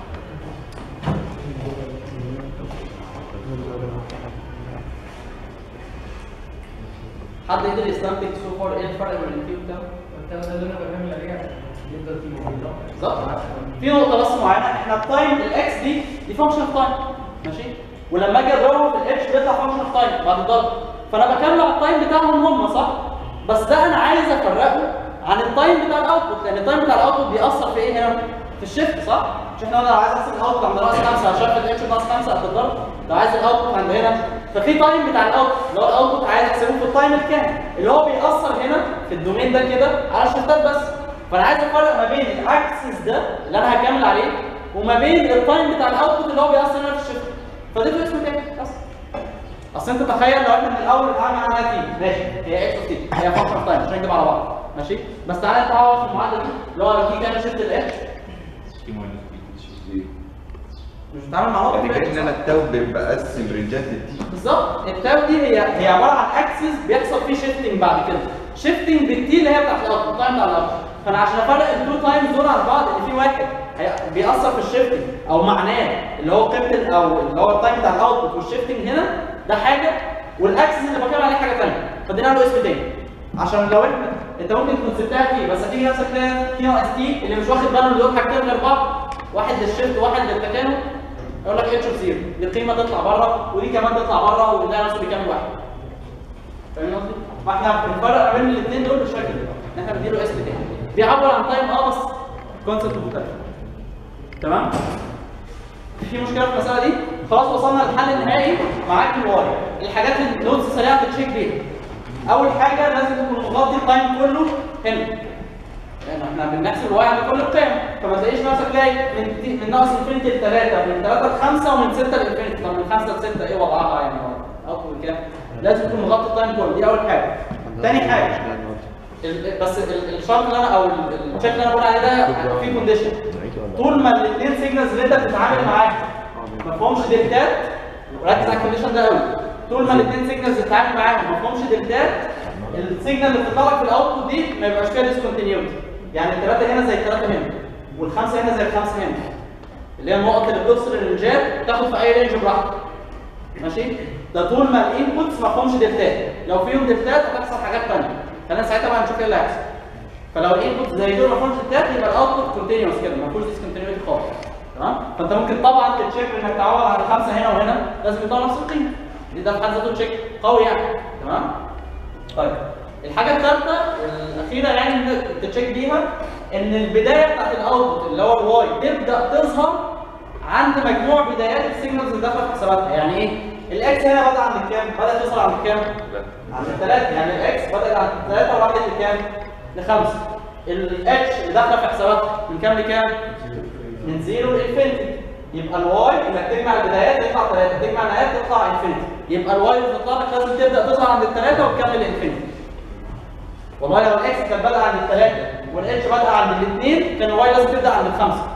حد يقدر يستنتج سو فار ايه الفرق بين التي والتاب؟
والتالت ده اللي انا بفهم الارياح يفضل فيه موجود
بالظبط في نقطة بس معينة احنا التايم الاكس دي دي فانكشن اوف تايم ماشي ولما اجي اضربه في الاتش بيطلع فانكشن اوف تايم بعد الضرب فانا بكمل على التايم بتاعهم هم صح؟ بس ده انا عايز افرقه عن التايم بتاع الاوتبوت لان التايم بتاع الاوتبوت بيأثر في ايه هنا؟ في الشيفت صح؟ مش احنا قلنا لو عايز احسب الاوتبوت عند راس 5 عشان في الاتش ناقص 5 قد الضرب لو عايز الاوتبوت عند هنا ففي تايم بتاع الاوتبوت اللي هو الاوتبوت عايز احسبه في التايم الكام اللي هو بيأثر هنا في الدومين ده كده على الشيفتات بس فانا عايز افرق ما بين الاكسس ده اللي انا هكمل عليه وما بين التايم بتاع الاوتبوت اللي هو بيأثر هنا في الشيفت فضيفه اسم تاني بس اصل انت تخيل لو احنا من الاول اتعامل معاها تي ماشي هي اكس اوف تي هي فانكشن اوف تايم مش هنكتب على بعض ماشي بس تعالى نتعرف في المعادله دي اللي هو لو تي كان شيفت الاتش
T minus B.
مش بتتعامل مع نقطه
يعني
في
كأن
الإكس.
انا التو بقسم رينجات للتي
بالظبط التاو دي هي هي عباره عن اكسس بيحصل فيه شيفتنج بعد كده شيفتنج بالتي اللي هي بتاعت الاوت التايم بتاع الاوت فانا عشان افرق التو تايمز دول عن بعض ان في واحد هي- بيأثر في الشيفتنج او معناه اللي هو قيمه ال- او اللي هو التايم بتاع الاوتبوت والشيفتنج هنا ده حاجه والاكسس اللي بتكلم عليه حاجه ثانيه فادينا له اسم تاني عشان لو انت انت ممكن تكون سبتها تي بس هتيجي نفسك تلاقي تي ناقص تي اللي مش واخد باله ان دول حاجتين غير بعض واحد للشيفت وواحد للتكامل يقول لك اتش اوف زيرو دي قيمه تطلع بره ودي كمان تطلع بره ويلاقي نفسه بيكمل واحد فاهم قصدي؟ فاحنا بنفرق ما بين الاثنين دول بالشكل ده ان احنا بنديله اسم تاني بيعبر عن تايم اه بس كونسبت مختلف تمام؟ في مشكله في المساله دي خلاص وصلنا للحل النهائي معاك الواي الحاجات اللي النوتس سريعه تتشيك بيها اول حاجه لازم تكون مغطي التايم كله هنا لان احنا بنحسب الواي عند كل القيم فما تلاقيش نفسك تلاقي من تي- من ناقص انفينيتي ل 3 من 3 ل 5 ومن 6 لانفينيتي طب من 5 ل 6 ايه وضعها يعني او كام لازم تكون مغطي التايم كله دي اول حاجه تاني حاجه ال- بس ال- الشرط اللي انا او ال- التشيك اللي انا بقول عليه ده فيه كونديشن طول ما الاثنين سيجنالز اللي انت بتتعامل معاهم ما فيهمش دلتات ركز على الكونديشن ده قوي طول ما الاثنين سيجنالز اللي بتتعامل معاهم ما فيهمش دلتات السيجنال اللي بتطلع لك في الاوتبوت دي ما يبقاش فيها ديسكونتينيوتي يعني الثلاثه هنا زي الثلاثه هنا والخمسه هنا زي الخمسه هنا اللي هي النقط اللي بتفصل الرنجات تاخد في اي رينج براحتك ماشي ده طول ما الانبوتس ما فيهمش دلتات لو فيهم دلتات هتحصل حاجات ثانيه خلينا ساعتها بقى نشوف ايه اللي هيحصل فلو الانبوت زي دول ما فيهمش دلتات يبقى الاوتبوت كونتينوس كده ما فيهوش ديسكونتينيوتي خالص تمام فانت ممكن طبعا تتشيك انك تعوض على خمسه هنا وهنا لازم يطلع نفس القيمه دي ده في حد ذاته تشيك قوي يعني تمام طيب الحاجه الثالثه الاخيره يعني اللي تتشيك بيها ان البدايه بتاعت الاوتبوت اللي هو الواي تبدا تظهر عند مجموع بدايات السيجنالز اللي داخله في حساباتها يعني ايه الاكس هنا بدا عند كام بدا تظهر عند كام عند الثلاثه يعني الاكس بدا عند الثلاثه وراحت لكام لخمسه الاتش اللي داخله في حساباتها من كام لكام من زيرو لانفينيتي يبقى الواي انك تجمع البدايات تطلع 3 تجمع النهايات تطلع انفينيتي يبقى الواي اللي بتطلع لك لازم تبدا تظهر عند الثلاثه وتكمل انفينيتي والله لو الاكس كان بدا عند الثلاثه والاتش بدا عند الاثنين كان الواي لازم تبدا عند الخمسه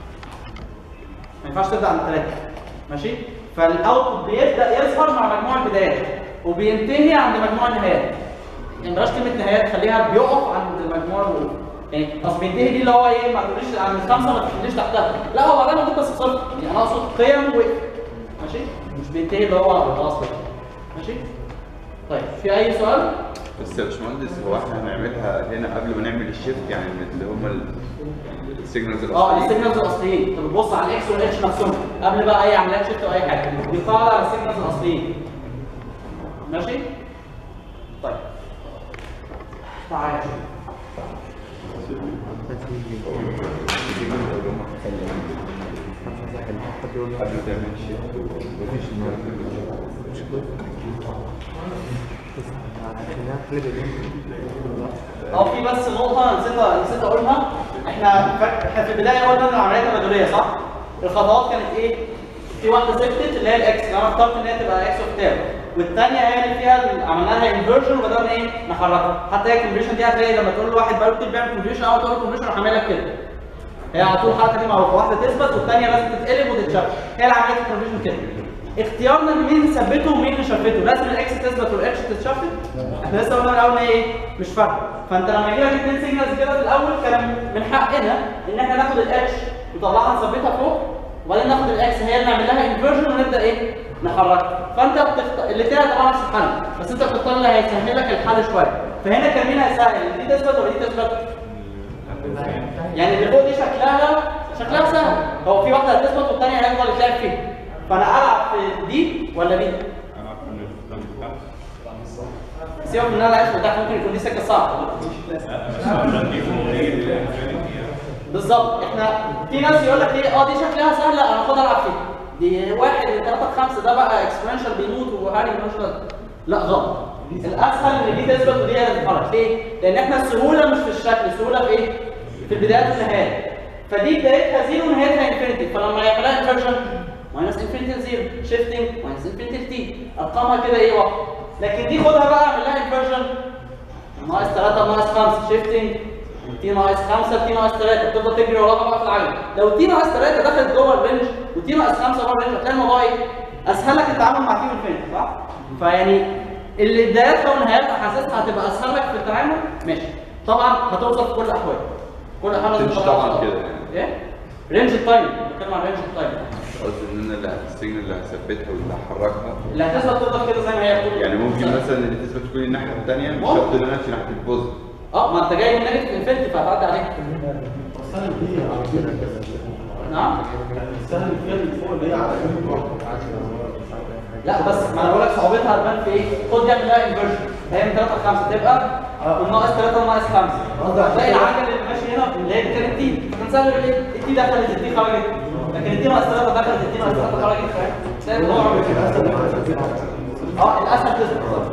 ما ينفعش تبدا عند الثلاثه ماشي فالاوتبوت بيبدا يظهر مع مجموع البدايات وبينتهي عند مجموع النهايات يعني بلاش كلمه نهايات خليها بيقف عند المجموع الوقوف يعني اصل بينتهي دي اللي هو ايه ما تقوليش عند الخمسه ما تخليش تحتها لا هو بعدها موجود بس بصفر يعني انا اقصد قيم وقف ماشي مش بينتهي اللي هو خلاص كده ماشي طيب في اي سؤال؟
بس يا باشمهندس هو احنا هنعملها هنا قبل ما نعمل الشيفت يعني اللي هم السيجنالز
اه السيجنالز الاصليين انت بتبص على الاكس والاتش نفسهم قبل بقى اي عمليات شيفت او اي حاجه بيطلع على السيجنالز الاصليين ماشي طيب تعالى
قبل ما تعمل الشيفت ومفيش
اه في بس نقطة أنا نسيت نسيت أقولها احنا فا- احنا في البداية قلنا إن العملية تبادلية صح؟ الخطوات كانت إيه؟ في واحدة سكتت اللي هي الإكس اللي أنا اخترت إن هي تبقى إكس أوف تاب والثانية هي اللي فيها ال- عملنا لها انفرجن وبدأنا إيه؟ نحركها حتى هي الكونفرجن دي هتلاقي لما تقول لواحد بقاله كتير بيعمل كونفرجن أو تقول له كونفرجن راح عامل لك كده هي على طول الحركة دي معروفة واحدة تثبت والثانية لازم تتقلب وتتشفت هي العملية الكونفرجن كده اختيارنا لمين نثبته ومين نشفته لازم الاكس تثبت والاتش تتشفت احنا لسه قلنا الاول ان هي ايه مش فارقه فانت لما يجي لك اثنين سيجنالز كده في الاول كان من حقنا ان احنا ناخد الاتش نطلعها نثبتها فوق وبعدين ناخد الاكس هي اللي نعمل لها انفرجن ونبدا ايه نحركها فانت بتختار الاثنين طبعا نفس الحل بس انت بتختار اللي هيسهل لك الحل شويه فهنا كان مين هيسهل دي تثبت ولا دي تثبت يعني اللي فوق دي شكلها شكلها سهل هو في واحده هتثبت والثانيه هيفضل يتلعب فيها فانا العب في دي ولا دي؟
أنا أعرف إن الفلان
سيبك من ان انا العب متاح ممكن يكون دي سكه صعبه
عشان دي فوقية الانفينيتي
بالظبط احنا في ناس يقول لك ايه اه دي شكلها سهل لا انا خد العب فيها دي واحد من ثلاثة خمسة ده بقى اكسبوننشال بيموت وهاري ملوش لازمة. لا غلط الاسهل ان دي تثبت ودي هي اللي تتحرك ليه؟ لان احنا السهولة مش في الشكل السهولة في ايه؟ في البدايات والنهايات فدي بدايتها زيرو ونهايتها انفينيتي فلما يعملها انفرجن ماينس انفينيتي لزيرو شيفتنج ماينس انفينيتي لتي ارقامها كده ايه واحده لكن دي خدها بقى اعمل لها انفرجن ناقص 3 ناقص 5 شيفتنج تي ناقص 5 تي ناقص 3 تفضل تجري وراها بقى في العين لو تي ناقص 3 دخلت جوه الرينج وتي ناقص 5 بره الرينج هتلاقي الموضوع ايه؟ اسهل لك التعامل مع تي والفين صح؟ فيعني اللي بداياتها ونهاياتها حاسسها هتبقى اسهل لك في التعامل ماشي طبعا هتوصل في كل الاحوال كل الاحوال لازم
تمشي
تبقى
طبعا
واصلة.
كده يعني.
ايه؟ رينج التايم بتكلم عن رينج التايم
قصدي ان انا اللي السجن اللي هثبتها واللي هحركها
اللي هتثبت تفضل كده زي ما هي طول
يعني ممكن مثلا اللي تثبت تكون الناحيه الثانيه مش
ممكن.
شرط ان انا امشي ناحيه البوز
اه ما انت جاي من نيجاتيف انفينيتي فهتعدي عليك
السهل دي على كده
نعم
السهل اللي فيها اللي فوق اللي هي على كده واحده
لا بس ما انا بقول لك صعوبتها هتبان في ايه؟ خد يعمل لها انفرجن هي من 3 ل 5 تبقى من ناقص 3 ناقص 5
قصدي عشان
تلاقي
كده.
العجله اللي ماشي هنا اللي هي كانت تي فكان ايه؟ التي دخلت التي خرجت لكن التي ناقص 3 دخلت التي ناقص 3 خرجت فاهم؟ تلاقي الموضوع اه الاسهل تثبت بالظبط.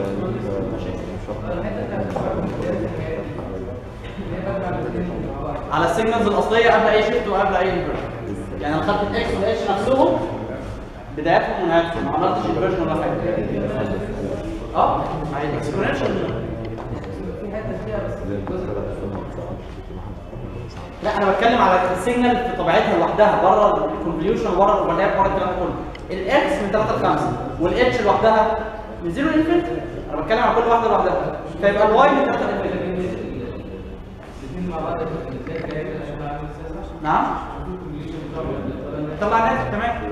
على السيجنالز الاصليه قبل اي شيفت وقبل اي انفرجن يعني انا خدت الاكس والاتش نفسهم بداياتهم ونهايتهم ما عملتش انفرجن ولا حاجه اه ما هي الاكسبوننشال لا انا بتكلم على السيجنال في طبيعتها لوحدها بره الكونفوليوشن بره الاوفرلاب بره الكلام ده كله الاكس من 3 ل 5 والاتش لوحدها من 0 لانفينيتي انا بتكلم على كل واحده لوحدها فيبقى الواي من 3 لانفينيتي نعم طلع ناتج تمام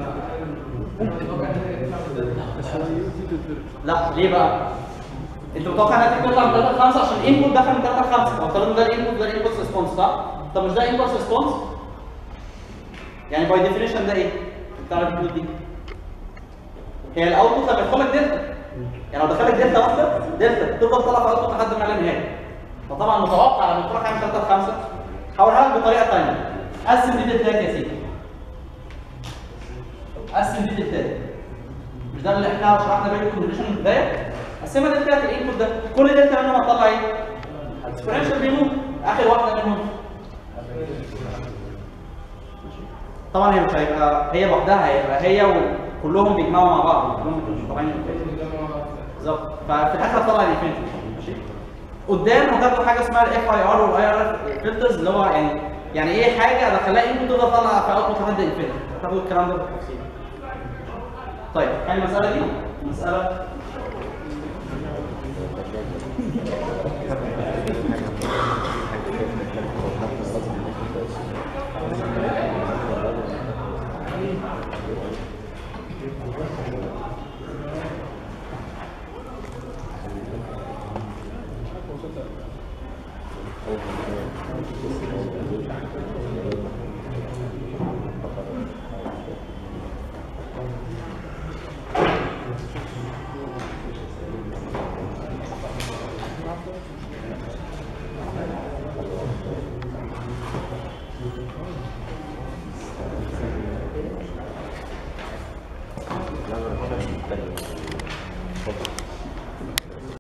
لا ليه بقى؟ انت متوقع انها تطلع من 3 ل 5 عشان الانبوت دخل من 3 ل 5 هو افترضنا ده الانبوت ده الانبوت ريسبونس صح؟ طب مش ده انبوت ريسبونس؟ يعني باي ديفينيشن ده ايه؟ بتاع الانبوت دي هي الاوتبوت لما يدخل لك دلتا يعني لو دخلك دلتا واحده دلتا تفضل طالع في اوتبوت لحد ما لا نهايه فطبعا متوقع لما تروح عامل 3 ل 5 هوريها لك بطريقه ثانيه قسم دي دلتات يا سيدي قسم دي دلتات مش ده اللي احنا شرحنا بيه الكونديشن من البدايه قسمها دلتات الانبوت ده كل دلتا منهم هتطلع ايه؟ اكسبوننشال بيموت اخر واحده منهم طبعا هي مش هيبقى هي لوحدها هيبقى هي وكلهم بيجمعوا مع بعض كلهم بيكونوا طالعين بالظبط ففي الاخر هتطلع الانفينيتي ماشي قدام هتاخدوا حاجه اسمها الاف اي ار والاي ار اف فلترز اللي هو يعني يعني ايه حاجه ادخلها انبوت تفضل تطلع في اوتبوت لحد الانفينيتي هتاخدوا الكلام ده بالتفصيل طيب هل المساله دي مساله